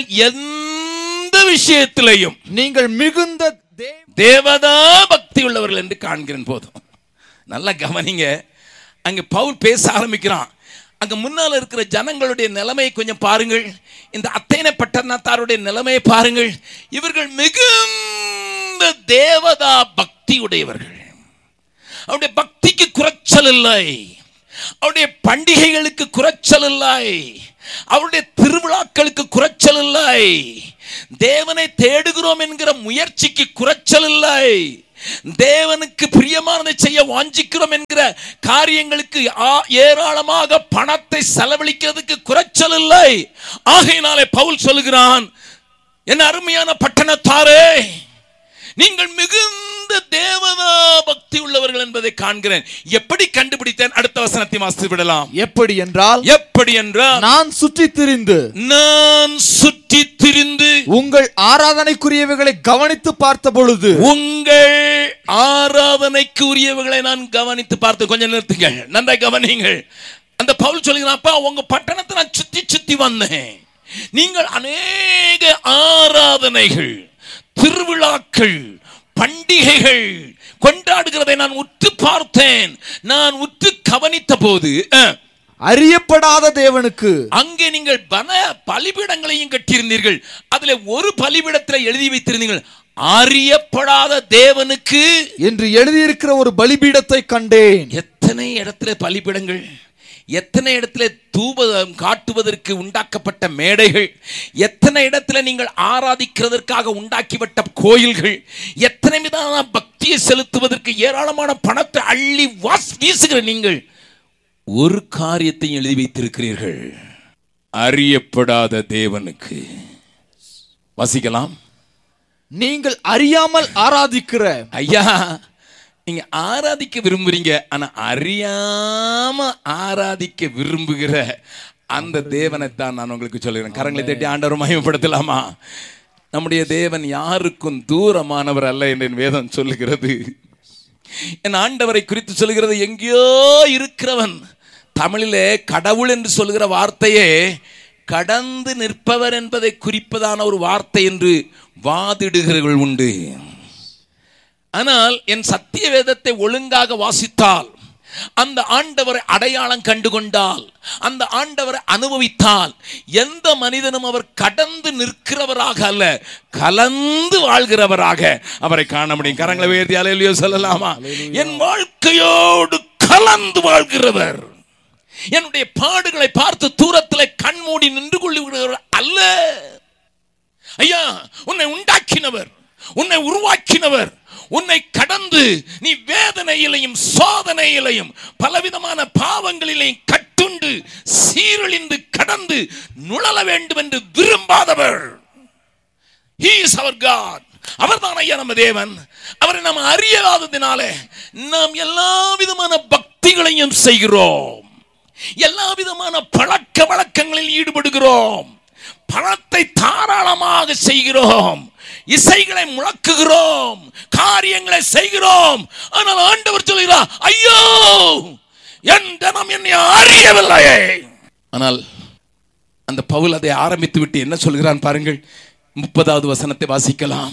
எந்த விஷயத்திலையும் நீங்கள் மிகுந்த தேவ தேவதா பக்தி உள்ளவர்கள் என்று காண்கிறேன் போதும் நல்லா கவனிங்க அங்க பவுல் பேச ஆரம்பிக்கிறான் அங்க முன்னால இருக்கிற ஜனங்களுடைய நிலைமையை கொஞ்சம் பாருங்கள் இந்த அத்தேன பட்டணத்தாருடைய நிலைமையை பாருங்கள் இவர்கள் மிகுந்த தேவதா பக்தி உடையவர்கள் அவருடைய பக்திக்கு குறைச்சல் இல்லை அவருடைய பண்டிகைகளுக்கு குறைச்சல் இல்லை அவருடைய திருவிழாக்களுக்கு குறைச்சல் இல்லை தேவனை தேடுகிறோம் என்கிற முயற்சிக்கு குறைச்சல் இல்லை தேவனுக்கு பிரியமானதை செய்ய வாஞ்சிக்கிறோம் என்கிற காரியங்களுக்கு ஆ- ஏராளமாக பணத்தை செலவழிக்கிறதுக்கு குறைச்சல் இல்லை ஆகையினாலே பவுல் சொல்லுகிறான் என் அருமையான பட்டணத்தாரே நீங்கள் மிகுந்த தேவதா பக்தி உள்ளவர்கள் என்பதை காண்கிறேன் எப்படி கண்டுபிடித்தேன் அடுத்த வசனத்தை வாசித்து விடலாம் எப்படி என்றால் எப்படி என்றால் நான் சுற்றித் திரிந்து நான் சுற்றி திரிந்து உங்கள் ஆராதனைக்குரியவைகளை கவனித்து பார்த்த பொழுது உங்கள் ஆராதனைக்கு உரியவர்களை நான் கவனித்து பார்த்து கொஞ்சம் நிறுத்துங்கள் நன்றாய் கவனிங்கள் அந்த பவுல் சொல்கிறாப்பா உங்க பட்டணத்தை நான் சுத்தி சுத்தி வந்தேன் நீங்கள் அநேக ஆராதனைகள் திருவிழாக்கள் பண்டிகைகள் கொண்டாடுகிறதை நான் உற்று பார்த்தேன் நான் உற்று கவனித்த போது அஹ், அறியப்படாத தேவனுக்கு அங்கே நீங்கள் பல பலிபீடங்களையும் கட்டியிருந்தீர்கள் அதுல ஒரு பலிபீடத்தில் எழுதி வைத்திருந்தீர்கள் அறியப்படாத தேவனுக்கு என்று எழுதியிருக்கிற ஒரு பலிபீடத்தை கண்டேன் எத்தனை இடத்துல பலிபீடங்கள் எத்தனை இடத்துல தூபம் காட்டுவதற்கு உண்டாக்கப்பட்ட மேடைகள் எத்தனை இடத்துல நீங்கள் ஆராதிக்கிறதற்காக உண்டாக்கிவிட்ட கோயில்கள் எத்தனை விதமான பக்தியை செலுத்துவதற்கு ஏராளமான பணத்தை அள்ளி வாஸ் வீசுகிற நீங்கள் ஒரு காரியத்தையும் எழுதி வைத்திருக்கிறீர்கள் அறியப்படாத தேவனுக்கு வசிக்கலாம் நீங்கள் அறியாமல் ஆராதிக்கிற ஐயா நீங்க ஆராதிக்க விரும்புறீங்க ஆனா அறியாம ஆராதிக்க விரும்புகிற அந்த தேவனை தான் நான் உங்களுக்கு சொல்லுகிறேன் கரங்களை தட்டி ஆண்டவர் மகிமைப்படுத்தலாமா நம்முடைய தேவன் யாருக்கும் தூரமானவர் அல்ல என்று என் வேதம் சொல்லுகிறது என் ஆண்டவரை குறித்து சொல்லுகிறது எங்கேயோ இருக்கிறவன் தமிழிலே கடவுள் என்று சொல்லுகிற வார்த்தையே கடந்து நிற்பவர் என்பதை குறிப்பதான ஒரு வார்த்தை என்று வாதிடுகிறவர்கள் உண்டு ஆனால் என் சத்திய வேதத்தை ஒழுங்காக வாசித்தால் அந்த ஆண்டவரை அடையாளம் கண்டு கொண்டால் அந்த ஆண்டவரை அனுபவித்தால் எந்த மனிதனும் அவர் கடந்து நிற்கிறவராக அல்ல கலந்து வாழ்கிறவராக அவரை காண முடியும் கரங்களை உயர்த்தி அலையிலையோ சொல்லலாமா என் வாழ்க்கையோடு கலந்து வாழ்கிறவர் என்னுடைய பாடுகளை பார்த்து தூரத்தில் கண்மூடி நின்று கொள்ளுகிறவர் அல்ல ஐயா உன்னை உண்டாக்கினவர் உன்னை உருவாக்கினவர் உன்னை கடந்து நீ வேதனையிலையும் சோதனையிலையும் பலவிதமான பாவங்களிலையும் கட்டுண்டு சீரழிந்து கடந்து நுழல வேண்டும் என்று விரும்பாதவர் He is our God. அவர்தான் ஐயா நம்ம தேவன் அவரை நாம் அறியாததினாலே நாம் எல்லா விதமான பக்திகளையும் செய்கிறோம் எல்லா விதமான பழக்க வழக்கங்களில் ஈடுபடுகிறோம் பணத்தை தாராளமாக செய்கிறோம் இசைகளை முழக்குகிறோம் காரியங்களை செய்கிறோம் ஆனால் ஆண்டவர் சொல்கிறார் ஐயோ என் ஜனம் என்னை அறியவில்லை ஆனால் அந்த பவுல் அதை ஆரம்பித்து விட்டு என்ன சொல்கிறான் பாருங்கள் முப்பதாவது வசனத்தை வாசிக்கலாம்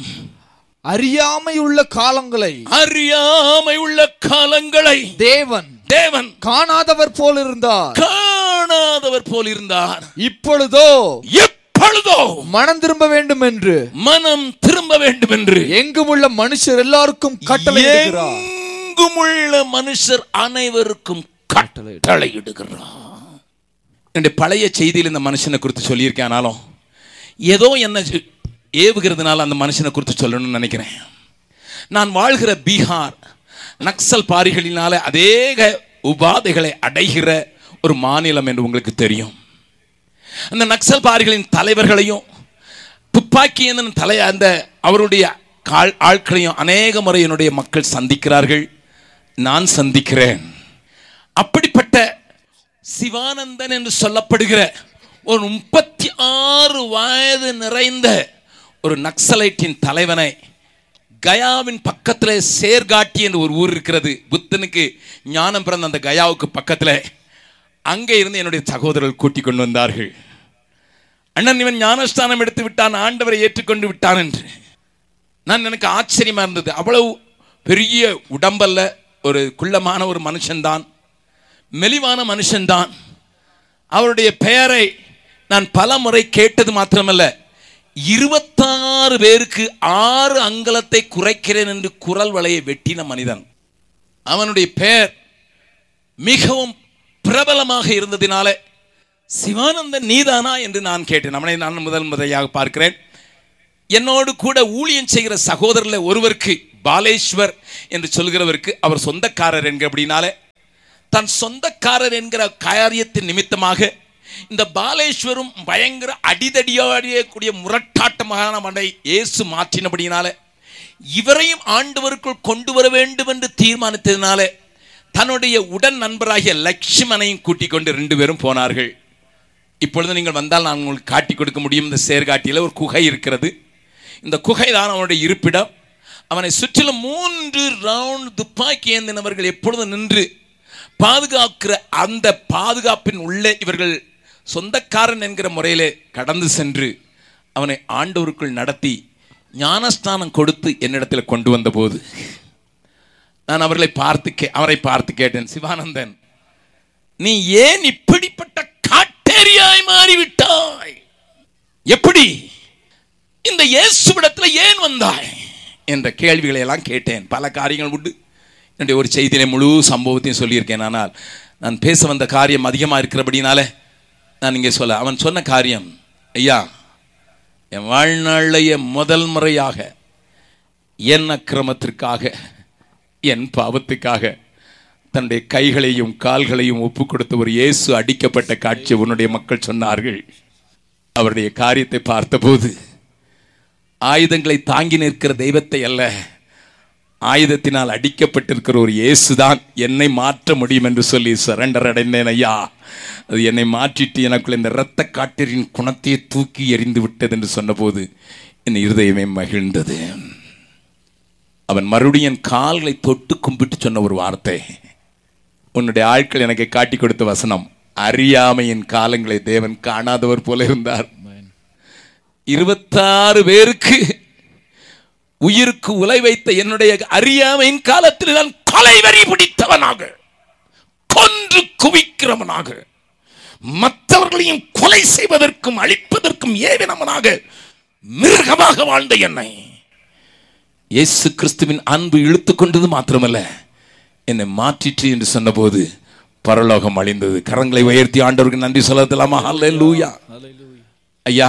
அறியாமை உள்ள காலங்களை அறியாமை உள்ள காலங்களை தேவன் தேவன் காணாதவர் போல் இருந்தார் காணாதவர் போல் இருந்தார் இப்பொழுதோ எப்பொழுதோ மனம் திரும்ப வேண்டும் என்று மனம் திரும்ப வேண்டும் என்று எங்கும் உள்ள மனுஷர் எல்லாருக்கும் கட்டளையிடுகிறார் எங்குமுள்ள மனுஷர் அனைவருக்கும் கட்டளையிடுகிறார் என்னுடைய பழைய செய்தியில் இந்த மனுஷனை குறித்து சொல்லியிருக்கேன் ஆனாலும் ஏதோ என்ன ஜ- ஏவுகிறதுனால அந்த மனுஷனை குறித்து சொல்லணும்னு நினைக்கிறேன் நான் வாழ்கிற பீகார் நக்சல் பாரிகளினால அதேக உபாதைகளை அடைகிற ஒரு மாநிலம் என்று உங்களுக்கு தெரியும் அந்த நக்சல் பாரிகளின் தலைவர்களையும் துப்பாக்கி என்னும் தலை அந்த அவருடைய கால் ஆட்களையும் அநேக முறை என்னுடைய மக்கள் சந்திக்கிறார்கள் நான் சந்திக்கிறேன் அப்படிப்பட்ட சிவானந்தன் என்று சொல்லப்படுகிற ஒரு முப்பத்தி ஆறு வயது நிறைந்த ஒரு நக்சலைட்டின் தலைவனை கயாவின் பக்கத்தில் சேர்காட்டி என்று ஒரு ஊர் இருக்கிறது புத்தனுக்கு ஞானம் பிறந்த அந்த கயாவுக்கு பக்கத்தில் அங்கே இருந்து என்னுடைய சகோதரர்கள் கூட்டிக் கொண்டு வந்தார்கள் அண்ணன் இவன் ஞானஸ்தானம் எடுத்து விட்டான் ஆண்டவரை ஏற்றுக்கொண்டு விட்டான் என்று நான் எனக்கு ஆச்சரியமா இருந்தது அவ்வளவு பெரிய உடம்பல்ல ஒரு குள்ளமான ஒரு மனுஷன்தான் மெலிவான மனுஷன்தான் அவருடைய பெயரை நான் பல முறை கேட்டது மாத்திரமல்ல இருபத்தாறு பேருக்கு ஆறு அங்கலத்தை குறைக்கிறேன் என்று குரல் வளையை வெட்டின மனிதன் அவனுடைய பெயர் மிகவும் பிரபலமாக இருந்ததினாலே சிவானந்தன் நீதானா என்று நான் கேட்டேன் அவனை நான் முதல் முறையாக பார்க்கிறேன் என்னோடு கூட ஊழியம் செய்கிற சகோதரர்ல ஒருவருக்கு பாலேஸ்வர் என்று சொல்கிறவருக்கு அவர் சொந்தக்காரர் என்கிற அப்படின்னாலே தன் சொந்தக்காரர் என்கிற காரியத்தின் நிமித்தமாக இந்த பாலேஸ்வரும் பயங்கர அடிதடியாடியக்கூடிய முரட்டாட்டமான மனை இயேசு மாற்றினபடினால இவரையும் ஆண்டவருக்குள் கொண்டு வர வேண்டும் என்று தீர்மானித்ததினால தன்னுடைய உடன் நண்பராகிய லட்சுமணையும் கூட்டிக் கொண்டு ரெண்டு பேரும் போனார்கள் இப்பொழுது நீங்கள் வந்தால் நான் உங்களுக்கு காட்டி கொடுக்க முடியும் இந்த சேர்காட்டியில் ஒரு குகை இருக்கிறது இந்த குகை தான் அவனுடைய இருப்பிடம் அவனை சுற்றிலும் மூன்று ரவுண்ட் துப்பாக்கி ஏந்தினவர்கள் எப்பொழுதும் நின்று பாதுகாக்கிற அந்த பாதுகாப்பின் உள்ளே இவர்கள் சொந்தக்காரன் என்கிற முறையிலே கடந்து சென்று அவனை ஆண்டவருக்குள் நடத்தி ஞானஸ்தானம் கொடுத்து என்னிடத்தில் கொண்டு வந்தபோது நான் அவர்களை பார்த்து கே அவரை பார்த்து கேட்டேன் சிவானந்தன் நீ ஏன் இப்படிப்பட்ட காட்டேரியாய் மாறிவிட்டாய் எப்படி இந்த இயேசுவிடத்துல ஏன் வந்தாய் என்ற கேள்விகளை எல்லாம் கேட்டேன் பல காரியங்கள் உண்டு என்னுடைய ஒரு செய்தியிலே முழு சம்பவத்தையும் சொல்லியிருக்கேன் ஆனால் நான் பேச வந்த காரியம் அதிகமாக இருக்கிறபடினால நான் இங்கே சொல்ல அவன் சொன்ன காரியம் ஐயா என் வாழ்நாளிலேய முதல் முறையாக என் அக்கிரமத்திற்காக என் பாவத்துக்காக தன்னுடைய கைகளையும் கால்களையும் ஒப்பு கொடுத்த ஒரு இயேசு அடிக்கப்பட்ட காட்சி உன்னுடைய மக்கள் சொன்னார்கள் அவருடைய காரியத்தை பார்த்தபோது ஆயுதங்களை தாங்கி நிற்கிற தெய்வத்தை அல்ல ஆயுதத்தினால் அடிக்கப்பட்டிருக்கிற ஒரு இயேசுதான் என்னை மாற்ற முடியும் என்று சொல்லி சரண்டர் அடைந்தேன் ஐயா அது என்னை மாற்றிட்டு எனக்குள்ள இந்த இரத்த காட்டரின் குணத்தையே தூக்கி எறிந்து விட்டது என்று சொன்னபோது என் இருதயமே மகிழ்ந்தது அவன் மறுபடியும் என் கால்களை தொட்டு கும்பிட்டு சொன்ன ஒரு வார்த்தை உன்னுடைய ஆட்கள் எனக்கு காட்டி கொடுத்த வசனம் அறியாமையின் காலங்களை தேவன் காணாதவர் போல இருந்தார் இருபத்தாறு பேருக்கு உயிருக்கு உலை வைத்த என்னுடைய அறியாமையின் காலத்தில் நான் கொலை வரி பிடித்தவனாக கொன்று குவிக்கிறவனாக மற்றவர்களையும் கொலை செய்வதற்கும் அழிப்பதற்கும் ஏவினவனாக மிருகமாக வாழ்ந்த என்னை இயேசு கிறிஸ்துவின் அன்பு இழுத்து கொண்டது மாத்திரமல்ல என்னை மாற்றிற்று என்று சொன்னபோது பரலோகம் அழிந்தது கரங்களை உயர்த்தி ஆண்டவருக்கு நன்றி சொல்லலாமா ஹalleluya ஐயா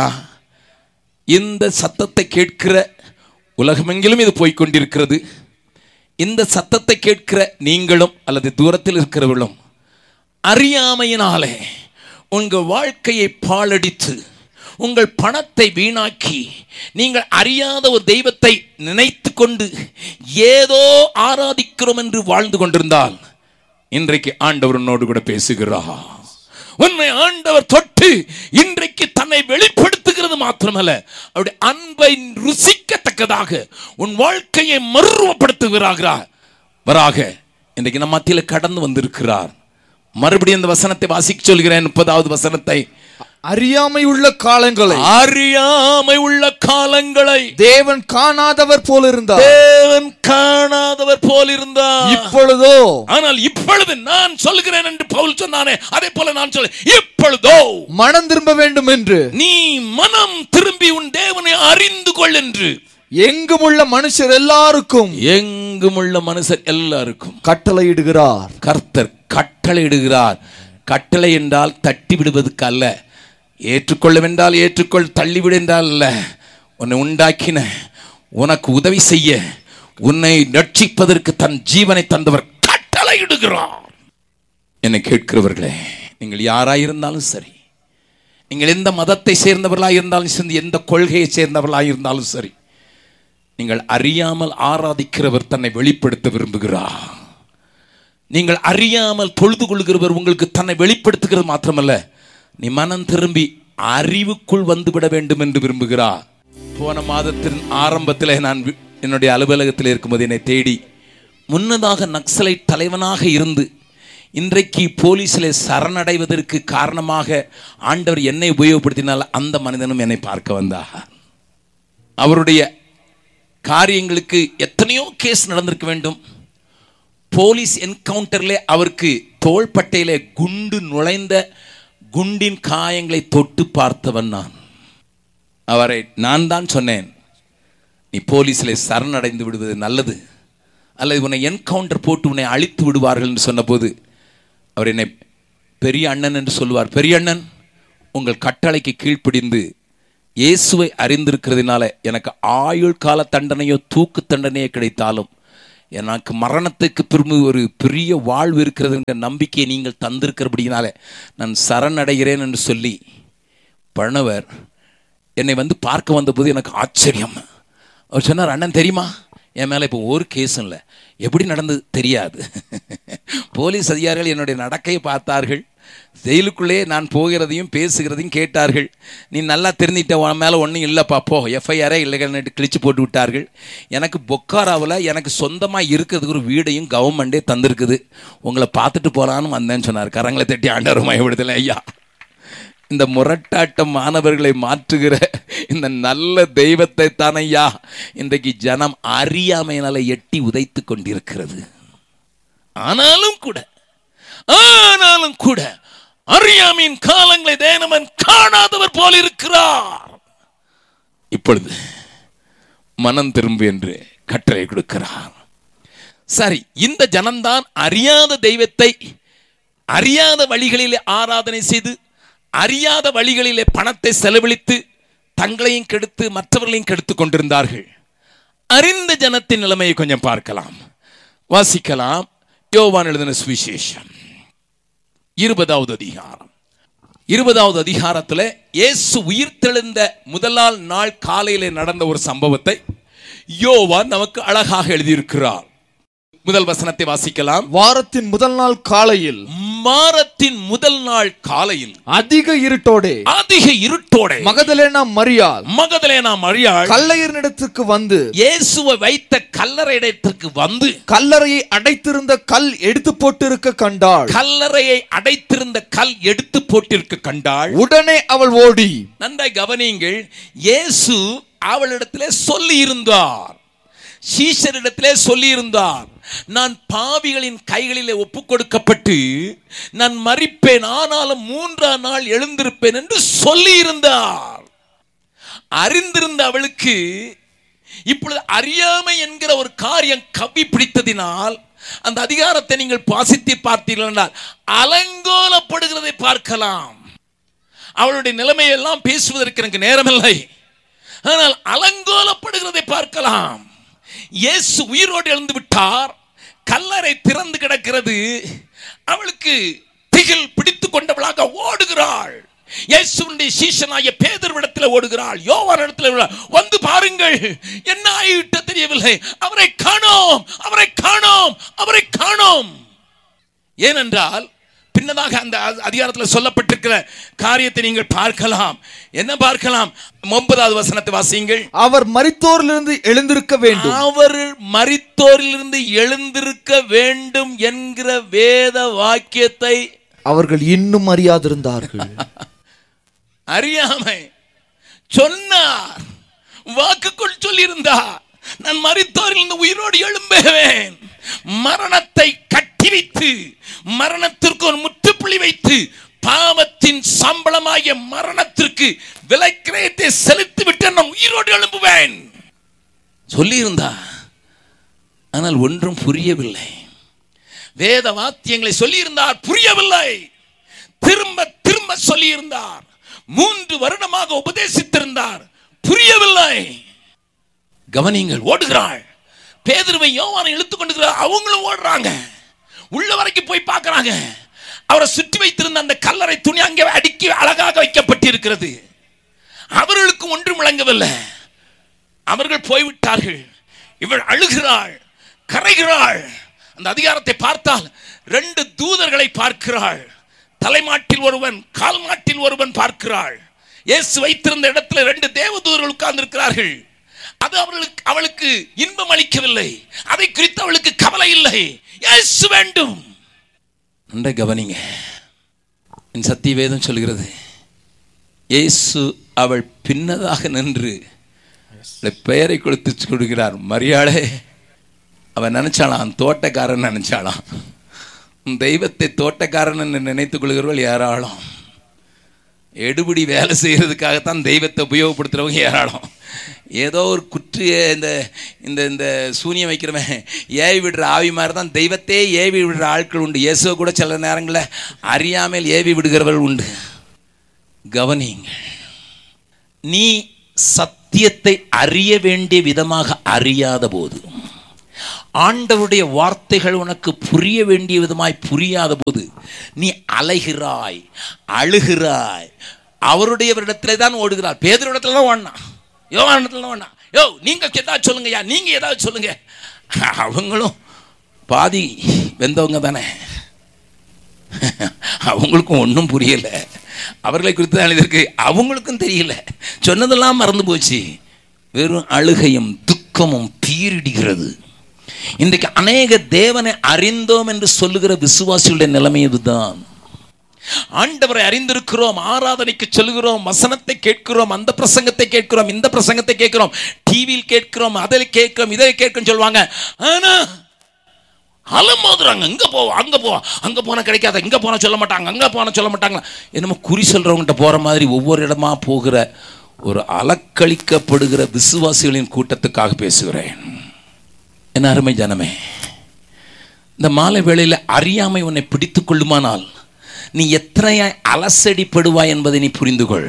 இந்த சத்தத்தை கேட்கிற உலகமெங்கிலும் இது போய்க்கொண்டிருக்கிறது இந்த சத்தத்தை கேட்கிற நீங்களும் அல்லது தூரத்தில் இருக்கிறவர்களும் அறியாமையினாலே உங்கள் வாழ்க்கையை பாழடித்து உங்கள் பணத்தை வீணாக்கி நீங்கள் அறியாத ஒரு தெய்வத்தை நினைத்து கொண்டு ஏதோ ஆராதிக்கிறோம் என்று வாழ்ந்து கொண்டிருந்தால் இன்றைக்கு ஆண்டவர் உன்னோடு கூட பேசுகிறார் உன்னை ஆண்டவர் தொட்டு இன்றைக்கு தன்னை வெளிப்படுத்துகிறது மாத்திரமல்ல அவருடைய அன்பை ருசிக்கத்தக்கதாக உன் வாழ்க்கையை மறுரூபப்படுத்துகிறாரா வராக இன்றைக்கு நம்ம மத்தியில் கடந்து வந்திருக்கிறார் மறுபடியும் இந்த வசனத்தை வாசிக்க சொல்கிறேன் முப்பதாவது வசனத்தை அறியாமை உள்ள காலங்களை அறியாமை உள்ள காலங்களை தேவன் காணாதவர் போல இருந்தார் தேவன் காணாதவர் போல் இருந்தார் இப்பொழுதோ ஆனால் இப்பொழுது நான் சொல்கிறேன் என்று பவுல் சொன்னானே அதே போல நான் சொல்ல இப்பொழுதோ மனம் திரும்ப வேண்டும் என்று நீ மனம் திரும்பி உன் தேவனை அறிந்து கொள் என்று எங்கும் உள்ள மனுஷர் எல்லாருக்கும் எங்கும் உள்ள மனுஷர் எல்லாருக்கும் கட்டளையிடுகிறார் கர்த்தர் கட்டளையிடுகிறார் கட்டளை என்றால் தட்டி விடுவதற்கு அல்ல ஏற்றுக்கொள்ளவென்றால் ஏற்றுக்கொள் தள்ளிவிடு என்றால் அல்ல உன்னை உண்டாக்கின உனக்கு உதவி செய்ய உன்னை ரட்சிப்பதற்கு தன் ஜீவனை தந்தவர் கட்டளையிடுகிறார் என்னை கேட்கிறவர்களே நீங்கள் யாராயிருந்தாலும் சரி நீங்கள் எந்த மதத்தை சேர்ந்தவர்களாக இருந்தாலும் சரி எந்த கொள்கையை சேர்ந்தவர்களாக இருந்தாலும் சரி நீங்கள் அறியாமல் ஆராதிக்கிறவர் தன்னை வெளிப்படுத்த விரும்புகிறார் நீங்கள் அறியாமல் தொழுது கொள்கிறவர் உங்களுக்கு தன்னை வெளிப்படுத்துகிறது மாத்திரமல்ல நீ மனம் திரும்பி அறிவுக்குள் வந்துவிட வேண்டும் என்று விரும்புகிறார் போன மாதத்தின் ஆரம்பத்தில் நான் வி- என்னுடைய அலுவலகத்தில் இருக்கும்போது என்னை தேடி முன்னதாக நக்சலை தலைவனாக இருந்து இன்றைக்கு போலீஸில் சரணடைவதற்கு காரணமாக ஆண்டவர் என்னை உபயோகப்படுத்தினால் அந்த மனிதனும் என்னை பார்க்க வந்தார் அவருடைய காரியங்களுக்கு எத்தனையோ கேஸ் நடந்திருக்க வேண்டும் போலீஸ் என்கவுண்டர்ல அவருக்கு தோள்பட்டையில குண்டு நுழைந்த குண்டின் காயங்களை தொட்டு பார்த்தவன் நான் அவரை நான் தான் சொன்னேன் நீ போலீஸில் சரணடைந்து விடுவது நல்லது அல்லது உன்னை என்கவுண்டர் போட்டு உன்னை அழித்து விடுவார்கள் என்று சொன்னபோது அவர் என்னை பெரிய அண்ணன் என்று சொல்லுவார் பெரிய அண்ணன் உங்கள் கட்டளைக்கு கீழ்ப்படிந்து இயேசுவை அறிந்திருக்கிறதுனால எனக்கு ஆயுள் கால தண்டனையோ தூக்கு தண்டனையோ கிடைத்தாலும் எனக்கு மரணத்துக்கு பிறகு ஒரு பெரிய வாழ்வு இருக்கிறதுங்கிற நம்பிக்கையை நீங்கள் தந்திருக்கிறபடினால நான் சரணடைகிறேன் என்று சொல்லி பணவர் என்னை வந்து பார்க்க வந்தபோது எனக்கு ஆச்சரியம் அவர் சொன்னார் அண்ணன் தெரியுமா என் மேலே இப்போ ஒரு கேஸும் இல்லை எப்படி நடந்தது தெரியாது போலீஸ் அதிகாரிகள் என்னுடைய நடக்கையை பார்த்தார்கள் ஜெயிலுக்குள்ளே நான் போகிறதையும் பேசுகிறதையும் கேட்டார்கள் நீ நல்லா தெரிஞ்சிட்ட உன் மேலே ஒன்றும் இல்லைப்பா போ எஃப்ஐஆரே இல்லைன்னு கிழிச்சு போட்டு விட்டார்கள் எனக்கு பொக்காராவில் எனக்கு சொந்தமாக இருக்கிறதுக்கு ஒரு வீடையும் கவர்மெண்ட்டே தந்திருக்குது உங்களை பார்த்துட்டு போகலான்னு வந்தேன்னு சொன்னார் கரங்களை தட்டி ஆண்டவருமாய் விடுதலை ஐயா இந்த முரட்டாட்ட மாணவர்களை மாற்றுகிற இந்த நல்ல தெய்வத்தை தானையா இன்றைக்கு ஜனம் அறியாமையினால எட்டி உதைத்து கொண்டிருக்கிறது ஆனாலும் கூட ஆனாலும் கூட அறியாமையின் காலங்களை தேனவன் காணாதவர் போல் இருக்கிறார் இப்பொழுது மனம் திரும்பு என்று கட்டளை கொடுக்கிறார் சரி இந்த ஜனம்தான் அறியாத தெய்வத்தை அறியாத வழிகளிலே ஆராதனை செய்து அறியாத வழிகளிலே பணத்தை செலவழித்து தங்களையும் கெடுத்து மற்றவர்களையும் கெடுத்து கொண்டிருந்தார்கள் அறிந்த ஜனத்தின் நிலைமையை கொஞ்சம் பார்க்கலாம் வாசிக்கலாம் யோவான் எழுதின சுவிசேஷம் இருபதாவது அதிகாரம் இருபதாவது அதிகாரத்துல இயேசு உயிர்த்தெழுந்த முதலால் நாள் காலையிலே நடந்த ஒரு சம்பவத்தை யோவான் நமக்கு அழகாக எழுதியிருக்கிறார் முதல் வசனத்தை வாசிக்கலாம் வாரத்தின் முதல் நாள் காலையில் மாரத்தின் முதல் நாள் காலையில் அதிக இருட்டோடே அதிக இருட்டோட மகதலேனா மரியாள் மகதலேனா மரியாள் கல்லையரிடத்திற்கு வந்து இயேசுவை வைத்த கல்லறை இடத்திற்கு வந்து கல்லறையை அடைத்திருந்த கல் எடுத்து போட்டிருக்க கண்டாள் கல்லறையை அடைத்திருந்த கல் எடுத்து போட்டிருக்க கண்டாள் உடனே அவள் ஓடி நன்றாய் கவனியுங்கள் இயேசு அவளிடத்திலே சொல்லி இருந்தார் சீஷரிடத்திலே சொல்லி இருந்தார் நான் பாவிகளின் கைகளிலே ஒப்புக் கொடுக்கப்பட்டு நான் மறிப்பேன் ஆனாலும் மூன்றாம் நாள் எழுந்திருப்பேன் என்று சொல்லி இருந்தார் அறிந்திருந்த அவளுக்கு இப்பொழுது அறியாமை என்கிற ஒரு காரியம் கவி பிடித்ததினால் அந்த அதிகாரத்தை நீங்கள் வாசித்து பார்த்தீர்கள் என்றால் அலங்கோலப்படுகிறதை பார்க்கலாம் அவளுடைய நிலைமையெல்லாம் பேசுவதற்கு எனக்கு நேரமில்லை ஆனால் அலங்கோலப்படுகிறதை பார்க்கலாம் இயேசு உயிரோடு எழுந்து விட்டார் கல்லறை திறந்து கிடக்கிறது அவளுக்கு திகில் பிடித்து கொண்டவளாக ஓடுகிறாள் இயேசுடைய சீஷனாய பேதர்விடத்தில் ஓடுகிறாள் யோவான் இடத்துல வந்து பாருங்கள் என்ன ஆகிவிட்ட தெரியவில்லை அவரை காணோம் அவரை காணோம் அவரை காணோம் ஏனென்றால் பின்னதாக அந்த அதிகாரத்தில் சொல்லப்பட்டிருக்கிற காரியத்தை நீங்கள் பார்க்கலாம் என்ன பார்க்கலாம் ஒன்பதாவது வசனத்தை வாசியுங்கள் அவர் மரித்தோரிலிருந்து எழுந்திருக்க வேண்டும் அவர் மரித்தோரிலிருந்து எழுந்திருக்க வேண்டும் என்கிற வேத வாக்கியத்தை அவர்கள் இன்னும் அறியாதிருந்தார்கள் அறியாமை சொன்னார் வாக்குக்குள் சொல்லியிருந்தார் நான் மரித்தோரிலிருந்து உயிரோடு எழும்புவேன் மரணத்தை கட்டி வைத்து மரணத்திற்கு ஒரு முற்றுப்புள்ளி வைத்து பாவத்தின் சம்பளமாகிய மரணத்திற்கு விலைக்கிரயத்தை செலுத்தி விட்டு நான் உயிரோடு எழும்புவேன் சொல்லியிருந்தா ஆனால் ஒன்றும் புரியவில்லை வேத வாத்தியங்களை சொல்லியிருந்தார் புரியவில்லை திரும்ப திரும்ப சொல்லியிருந்தார் மூன்று வருடமாக உபதேசித்திருந்தார் புரியவில்லை கவனிங்கள் ஓடுகிறாள் பேதுருவை யோவானை இழுத்து கொண்டு அவங்களும் ஓடுறாங்க உள்ள வரைக்கும் போய் பார்க்கறாங்க அவரை சுற்றி வைத்திருந்த அந்த கல்லறை துணி அங்கே அடுக்கி அழகாக வைக்கப்பட்டிருக்கிறது அவர்களுக்கு ஒன்றும் விளங்கவில்லை அவர்கள் போய்விட்டார்கள் இவள் அழுகிறாள் கரைகிறாள் அந்த அதிகாரத்தை பார்த்தால் ரெண்டு தூதர்களை பார்க்கிறாள் தலைமாட்டில் ஒருவன் கால் மாட்டில் ஒருவன் பார்க்கிறாள் இயேசு வைத்திருந்த இடத்துல ரெண்டு தேவதூதர்கள் உட்கார்ந்து இருக்கிறார்கள் அது அவளுக்கு அவளுக்கு இன்பம் அளிக்கவில்லை அதை குறித்து அவளுக்கு கவலை இல்லை இயேசு வேண்டும் நன்றை கவனிங்க என் சத்திய வேதம் சொல்கிறது இயேசு அவள் பின்னதாக நின்று பெயரை கொடுத்து கொடுக்கிறார் மரியாளே அவன் நினைச்சாளாம் தோட்டக்காரன் நினைச்சாளாம் தெய்வத்தை தோட்டக்காரன் நினைத்துக் கொள்கிறவள் ஏராளம் எடுபடி வேலை செய்கிறதுக்காகத்தான் தெய்வத்தை உபயோகப்படுத்துகிறவங்க ஏராளம் ஏதோ ஒரு குற்று இந்த இந்த இந்த சூனியம் வைக்கிறவன் ஏவி விடுற ஆவி மாதிரி தான் தெய்வத்தையே ஏவி விடுற ஆட்கள் உண்டு இயேசுவை கூட சில நேரங்களில் அறியாமல் ஏவி விடுகிறவர்கள் உண்டு கவனிங்க நீ சத்தியத்தை அறிய வேண்டிய விதமாக அறியாத போது ஆண்டவருடைய வார்த்தைகள் உனக்கு புரிய வேண்டிய விதமாய் புரியாத போது நீ அலைகிறாய் அழுகிறாய் அவருடையவரிடத்திலே தான் ஓடுகிறார் பேதரிடத்துல தான் ஓடினான் யோவானிடத்துல தான் ஓடினான் யோ நீங்க ஏதாவது சொல்லுங்கய்யா நீங்க ஏதாவது சொல்லுங்க அவங்களும் பாதி வெந்தவங்க தானே அவங்களுக்கும் ஒன்றும் புரியல அவர்களை குறித்து தான் எழுதியிருக்கு அவங்களுக்கும் தெரியல சொன்னதெல்லாம் மறந்து போச்சு வெறும் அழுகையும் துக்கமும் பீரிடுகிறது இன்றைக்கு அநேக தேவனை அறிந்தோம் என்று சொல்லுகிற விசுவாசிகளுடைய நிலைமை இதுதான் ஆண்டவரை அறிந்திருக்கிறோம் ஆராதனைக்கு சொல்லுகிறோம் வசனத்தை கேட்கிறோம் அந்த பிரசங்கத்தை கேட்கிறோம் இந்த பிரசங்கத்தை கேட்கிறோம் டிவியில் கேட்கிறோம் அதில் கேட்கிறோம் இதை கேட்கிறோம் சொல்லுவாங்க ஆனா அலமோதுறாங்க இங்க போவோம் அங்க போவோம் அங்க போனா கிடைக்காத இங்க போனா சொல்ல மாட்டாங்க அங்க போனா சொல்ல மாட்டாங்க என்னமோ குறி சொல்றவங்ககிட்ட போற மாதிரி ஒவ்வொரு இடமா போகிற ஒரு அலக்களிக்கப்படுகிற விசுவாசிகளின் கூட்டத்துக்காக பேசுகிறேன் என் அருமை ஜனமே இந்த மாலை வேளையில் அறியாமை உன்னை பிடித்துக் கொள்ளுமானால் நீ எத்தனையாய் அலசடிப்படுவாய் என்பதை நீ புரிந்து கொள்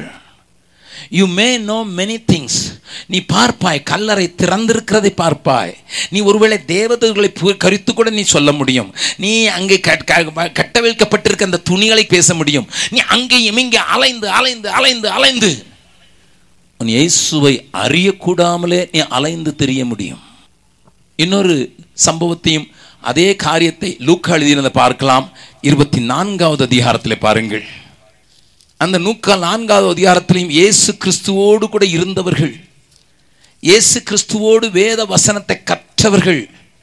you may know many things நீ பார்ப்பாய் கல்லறை திறந்திருக்கிறதை பார்ப்பாய் நீ ஒருவேளை தேவதர்களை பு- கரித்து கூட நீ சொல்ல முடியும் நீ அங்கே கட்- க- கட்டவிழ்க்கப்பட்டிருக்க அந்த துணிகளை பேச முடியும் நீ அங்கேயும் இங்கே அலைந்து அலைந்து அலைந்து அலைந்து உன் இயேசுவை அறியக்கூடாமலே நீ அலைந்து தெரிய முடியும் இன்னொரு சம்பவத்தையும் அதே காரியத்தை லூக்கா எழுதியிருந்த பார்க்கலாம் இருபத்தி நான்காவது அதிகாரத்தில் பாருங்கள் அந்த நூக்கா நான்காவது அதிகாரத்திலையும் இயேசு கிறிஸ்துவோடு கூட இருந்தவர்கள் இயேசு கிறிஸ்துவோடு வேத வசனத்தை கற்றவர்கள்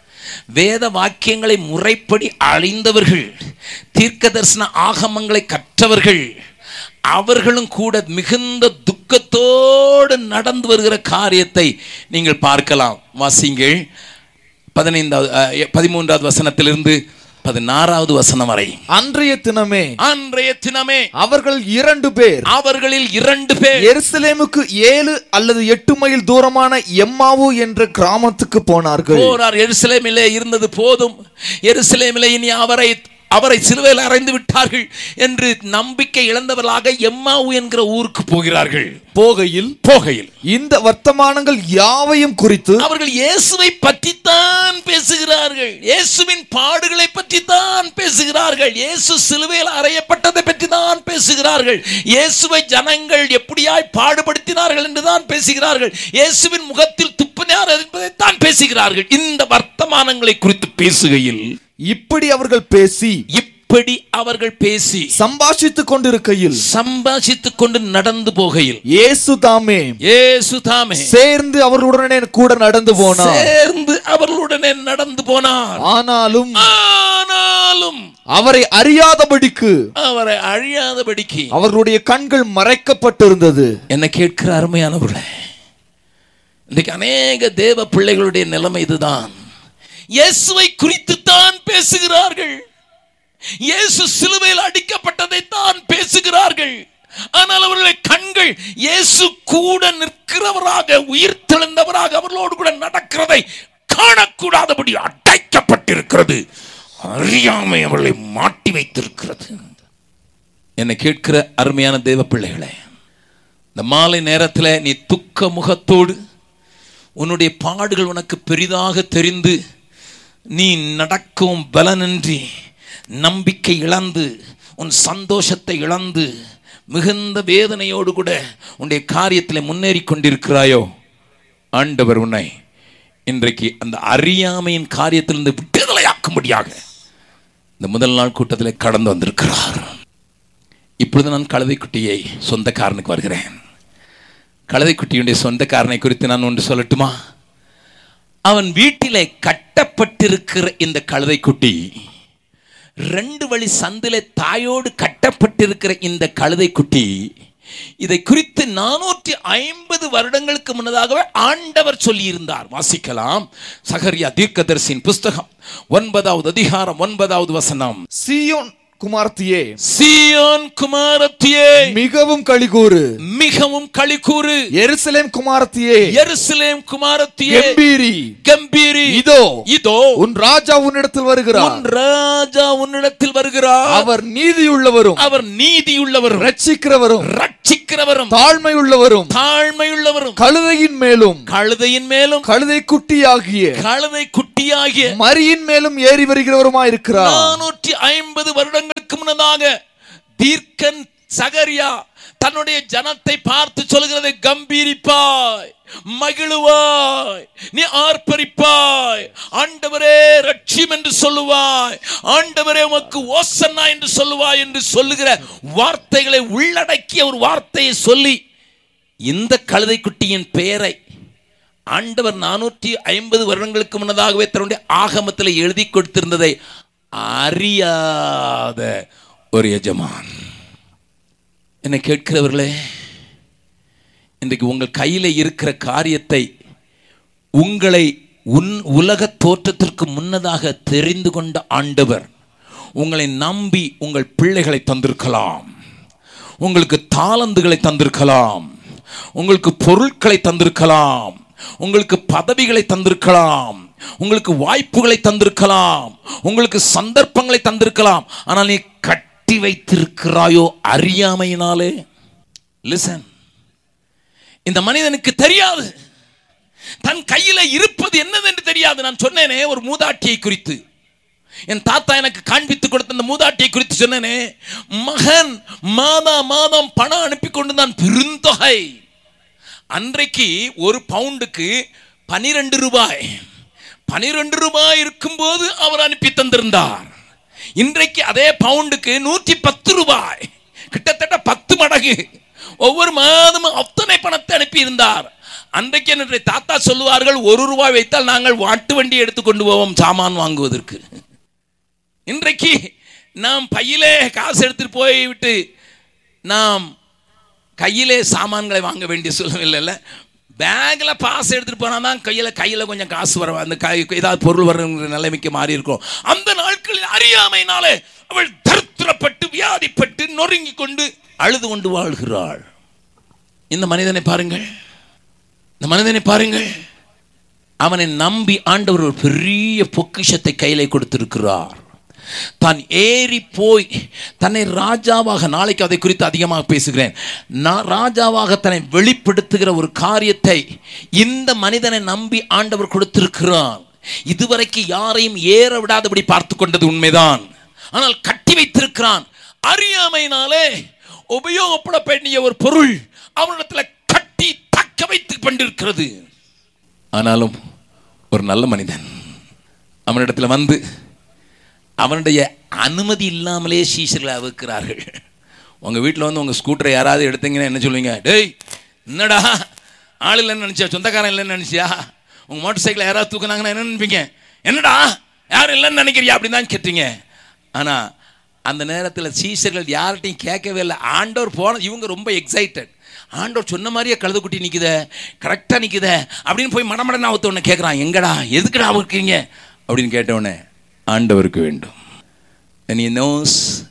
வேத வாக்கியங்களை முறைப்படி அழிந்தவர்கள் தீர்க்க தரிசன ஆகமங்களை கற்றவர்கள் அவர்களும் கூட மிகுந்த துக்கத்தோடு நடந்து வருகிற காரியத்தை நீங்கள் பார்க்கலாம் வாசிங்கள் பதினைந்தாவது அஹ், பதிமூன்றாவது வசனத்திலிருந்து பதினாறாவது வசனம் வரை அன்றைய தினமே அன்றைய தினமே அவர்கள் இரண்டு பேர் அவர்களில் இரண்டு பேர் எருசலேமுக்கு ஏழு அல்லது எட்டு மைல் தூரமான எம்மாவு என்ற கிராமத்துக்கு போனார்கள் போறார் எருசலேமிலே இருந்தது போதும் எருசலேமிலே இனி அவரை அவரை சிலுவையில் அறைந்து விட்டார்கள் என்று நம்பிக்கை இழந்தவர்களாக எம்மாவு என்கிற ஊருக்கு போகிறார்கள் போகையில் போகையில் இந்த வர்த்தமானங்கள் யாவையும் குறித்து அவர்கள் இயேசுவை பற்றித்தான் பேசுகிறார்கள் இயேசுவின் பாடுகளை பற்றித்தான் பேசுகிறார்கள் இயேசு சிலுவையில் அறையப்பட்டதை பற்றி தான் பேசுகிறார்கள் இயேசுவை ஜனங்கள் எப்படியாய் பாடுபடுத்தினார்கள் என்று தான் பேசுகிறார்கள் இயேசுவின் முகத்தில் துப்பினார் என்பதைத்தான் பேசுகிறார்கள் இந்த வர்த்தமானங்களை குறித்து பேசுகையில் இப்படி அவர்கள் பேசி இப்படி அவர்கள் பேசி சம்பாஷித்துக் கொண்டிருக்கையில் சம்பாஷித்துக் கொண்டு நடந்து போகையில் இயேசு தாமே இயேசு தாமே சேர்ந்து அவர்களுடனே கூட நடந்து போனார் சேர்ந்து அவர்களுடனே நடந்து போனார் ஆனாலும் ஆனாலும் அவரை அறியாதபடிக்கு அவரை அழியாதபடிக்கு அவர்களுடைய கண்கள் மறைக்கப்பட்டிருந்தது என்ன கேட்கிற அருமையானவர்களே இன்றைக்கு அநேக தேவ பிள்ளைகளுடைய நிலைமை இதுதான் இயேசுவை குறித்து தான் பேசுகிறார்கள் இயேசு சிலுவையில் அடிக்கப்பட்டதை தான் பேசுகிறார்கள் ஆனால் அவர்களுடைய கண்கள் இயேசு கூட நிற்கிறவராக உயிர் தெழுந்தவராக அவர்களோடு கூட நடக்கிறதை காணக்கூடாதபடி அடைக்கப்பட்டிருக்கிறது அறியாமை அவர்களை மாட்டி வைத்திருக்கிறது என்னை கேட்கிற அருமையான தேவ பிள்ளைகளே இந்த மாலை நேரத்தில் நீ துக்க முகத்தோடு உன்னுடைய பாடுகள் உனக்கு பெரிதாக தெரிந்து நீ நடக்கும் பலனின்றி நம்பிக்கை இழந்து உன் சந்தோஷத்தை இழந்து மிகுந்த வேதனையோடு கூட உன்னுடைய காரியத்தில் முன்னேறி கொண்டிருக்கிறாயோ ஆண்டவர் உன்னை இன்றைக்கு அந்த அறியாமையின் காரியத்திலிருந்து விடுதலையாக்கும்படியாக இந்த முதல் நாள் கூட்டத்தில் கடந்து வந்திருக்கிறார் இப்பொழுது நான் கழுதைக்குட்டியை சொந்தக்காரனுக்கு வருகிறேன் கழுதைக்குட்டியுடைய சொந்தக்காரனை குறித்து நான் ஒன்று சொல்லட்டுமா அவன் வீட்டிலே கட்டப்பட்டிருக்கிற இந்த கழுதைக்குட்டி ரெண்டு வழி சந்திலே தாயோடு கட்டப்பட்டிருக்கிற இந்த கழுதைக்குட்டி இதை குறித்து நானூற்றி ஐம்பது வருடங்களுக்கு முன்னதாகவே ஆண்டவர் சொல்லியிருந்தார் வாசிக்கலாம் சகரியா தீர்க்கதரிசியின் புஸ்தகம் ஒன்பதாவது அதிகாரம் ஒன்பதாவது வசனம் சீயோன் குமார்த்தியே சீயோன் குமாரத்தியே மிகவும் கலிகூறு மிகவும் களிக்கூறு எருசலேம் குமாரத்தியே எருசலேம் குமாரத்தியே கம்பீரி கம்பீரி இதோ இதோ உன் ராஜா உன்னிடத்தில் வருகிறார் உன் ராஜா உன்னிடத்தில் வருகிறார் அவர் நீதியுள்ளவரும் அவர் நீதியுள்ளவர் ரட்சிக்கிறவரும் ரட்சிக்கிறவரும் இருக்கிறவரும் தாழ்மை உள்ளவரும் தாழ்மையுள்ளவரும் கழுதையின் மேலும் கழுதையின் மேலும் கழுதை குட்டியாகிய கழுதை குட்டியாகிய மரியின் மேலும் ஏறி வருகிறவருமாய் இருக்கிறார் நானூற்றி ஐம்பது வருடங்களுக்கு முன்னதாக தீர்க்கன் சகரியா தன்னுடைய ஜனத்தை பார்த்து சொல்கிறதை கம்பீரிப்பாய் மகிழுவாய் நீ ஆர்ப்பரிப்பாய் ஆண்டவரே ரட்சியம் என்று சொல்லுவாய் ஆண்டவரே உமக்கு ஓசன்னா என்று சொல்லுவாய் என்று சொல்லுகிற வார்த்தைகளை உள்ளடக்கிய ஒரு வார்த்தையை சொல்லி இந்த கழுதை குட்டியின் பெயரை ஆண்டவர் நானூற்றி ஐம்பது வருடங்களுக்கு முன்னதாகவே தன்னுடைய ஆகமத்தில் எழுதி கொடுத்திருந்ததை அறியாத ஒரு எஜமான் என்னை கேட்கிறவர்களே இன்றைக்கு உங்கள் கையில் இருக்கிற காரியத்தை உங்களை உன் உலக தோற்றத்திற்கு முன்னதாக தெரிந்து கொண்ட ஆண்டவர் உங்களை நம்பி உங்கள் பிள்ளைகளை தந்திருக்கலாம் உங்களுக்கு தாளந்துகளை தந்திருக்கலாம் உங்களுக்கு பொருட்களை தந்திருக்கலாம் உங்களுக்கு பதவிகளை தந்திருக்கலாம் உங்களுக்கு வாய்ப்புகளை தந்திருக்கலாம் உங்களுக்கு சந்தர்ப்பங்களை தந்திருக்கலாம் ஆனால் நீ கட்டி வைத்திருக்கிறாயோ அறியாமையினாலே லிசன் இந்த மனிதனுக்கு தெரியாது தன் கையில இருப்பது என்னதென்று தெரியாது நான் சொன்னேனே ஒரு மூதாட்டியை குறித்து என் தாத்தா எனக்கு காண்பித்து கொடுத்த அந்த மூதாட்டியை குறித்து சொன்னேனே மகன் மாதா மாதம் பணம் அனுப்பி கொண்டு நான் பெருந்தொகை அன்றைக்கு ஒரு பவுண்டுக்கு பனிரெண்டு ரூபாய் பனிரெண்டு ரூபாய் இருக்கும்போது அவர் அனுப்பி தந்திருந்தார் இன்றைக்கு அதே பவுண்டுக்கு நூற்றி பத்து ரூபாய் கிட்டத்தட்ட பத்து மடங்கு ஒவ்வொரு மாதமும் அத்தனை பணத்தை அனுப்பி இருந்தார் அன்றைக்கு என்னுடைய தாத்தா சொல்லுவார்கள் ஒரு ரூபாய் வைத்தால் நாங்கள் வாட்டு வண்டி எடுத்துக்கொண்டு போவோம் சாமான் வாங்குவதற்கு இன்றைக்கு நாம் பையிலே காசு எடுத்துட்டு போய் விட்டு நாம் கையிலே சாமான்களை வாங்க வேண்டிய சூழ்நிலை பேக்கில் பாஸ் எடுத்துட்டு போனால் தான் கையில் கையில் கொஞ்சம் காசு வர அந்த கை ஏதாவது பொருள் வரங்கிற நிலைமைக்கு மாறி இருக்கும் அந்த நாட்களில் அறியாமையினாலே அவள் தரித்திரப்பட்டு வியாதிப்பட்டு நொறுங்கி கொண்டு அழுது கொண்டு வாழ்கிறாள் இந்த மனிதனை பாருங்கள் இந்த மனிதனை பாருங்கள் அவனை நம்பி ஆண்டவர் ஒரு பெரிய பொக்கிஷத்தை கையிலே கொடுத்திருக்கிறார் தான் ஏறி போய் தன்னை ராஜாவாக நாளைக்கு அதை குறித்து அதிகமாக பேசுகிறேன் நான் ராஜாவாக தன்னை வெளிப்படுத்துகிற ஒரு காரியத்தை இந்த மனிதனை நம்பி ஆண்டவர் கொடுத்திருக்கிறார் இதுவரைக்கு யாரையும் ஏற விடாதபடி பார்த்து கொண்டது உண்மைதான் ஆனால் கட்டி வைத்திருக்கிறான் அறியாமையினாலே உபயோகப்பட வேண்டிய ஒரு பொருள் அவனிடத்தில் கட்டி தக்க வைத்து கொண்டிருக்கிறது ஆனாலும் ஒரு நல்ல மனிதன் அவனிடத்துல வந்து அவனுடைய அனுமதி இல்லாமலே சீசர்களை அவுக்கிறார்கள் உங்கள் வீட்டில் வந்து உங்கள் ஸ்கூட்டரை யாராவது எடுத்தீங்கன்னா என்ன சொல்லுவீங்க டேய் என்னடா ஆள் இல்லைன்னு நினச்சியா சொந்தக்காரன் இல்லைன்னு நினச்சியா உங்கள் மோட்டர் சைக்கிளை யாராவது தூக்குனாங்கன்னா என்ன நினைப்பீங்க என்னடா யாரும் இல்லைன்னு நினைக்கிறியா அப்படின்னு தான் கேட்டீங்க ஆனால் அந்த நேரத்தில் சீசர்கள் யார்கிட்டையும் கேட்கவே இல்லை ஆண்டவர் போன இவங்க ரொம்ப எக்ஸைட்டட் ஆண்டவர் சொன்ன மாதிரியே கழுதுக்குட்டி நிற்குதே கரெக்டாக நிற்குதே அப்படின்னு போய் மடமடன்னு அவத்த ஒன்று கேட்குறான் எங்கடா எதுக்குடா இருக்கீங்க அப்படின்னு கேட்டவுடனே ஆண்டவருக்கு வேண்டும் and he knows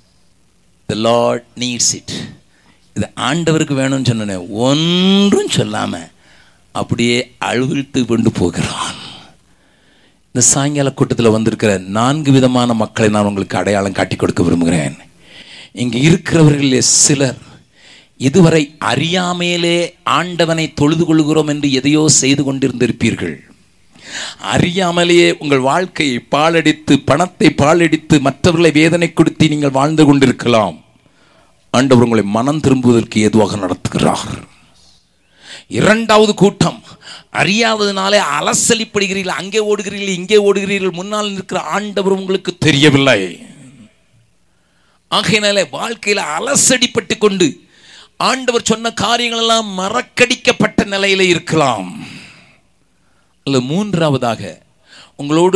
the lord needs it இது ஆண்டவருக்கு வேணும்னு சொன்னேனே ஒன்றும் சொல்லாமல் அப்படியே அழுவிட்டு கொண்டு போகிறான் இந்த சாயங்கால கூட்டத்தில் வந்திருக்கிற நான்கு விதமான மக்களை நான் உங்களுக்கு அடையாளம் காட்டி கொடுக்க விரும்புகிறேன் இங்கே இருக்கிறவர்களே சிலர் இதுவரை அறியாமையிலே ஆண்டவனை தொழுது கொள்கிறோம் என்று எதையோ செய்து கொண்டிருந்திருப்பீர்கள் அறியாமலேயே உங்கள் வாழ்க்கையை பாழடித்து பணத்தை பாழடித்து மற்றவர்களை வேதனை கொடுத்து நீங்கள் வாழ்ந்து கொண்டிருக்கலாம் ஆண்டவர் உங்களை மனம் திரும்புவதற்கு ஏதுவாக நடத்துகிறார் இரண்டாவது கூட்டம் அறியாததினாலே அலசலிப்படுகிறீர்கள் அங்கே ஓடுகிறீர்கள் இங்கே ஓடுகிறீர்கள் முன்னால் நிற்கிற ஆண்டவர் உங்களுக்கு தெரியவில்லை ஆகையினாலே வாழ்க்கையில் அலசடிப்பட்டு கொண்டு ஆண்டவர் சொன்ன காரியங்கள் எல்லாம் மறக்கடிக்கப்பட்ட நிலையில இருக்கலாம் அல்ல மூன்றாவதாக உங்களோடு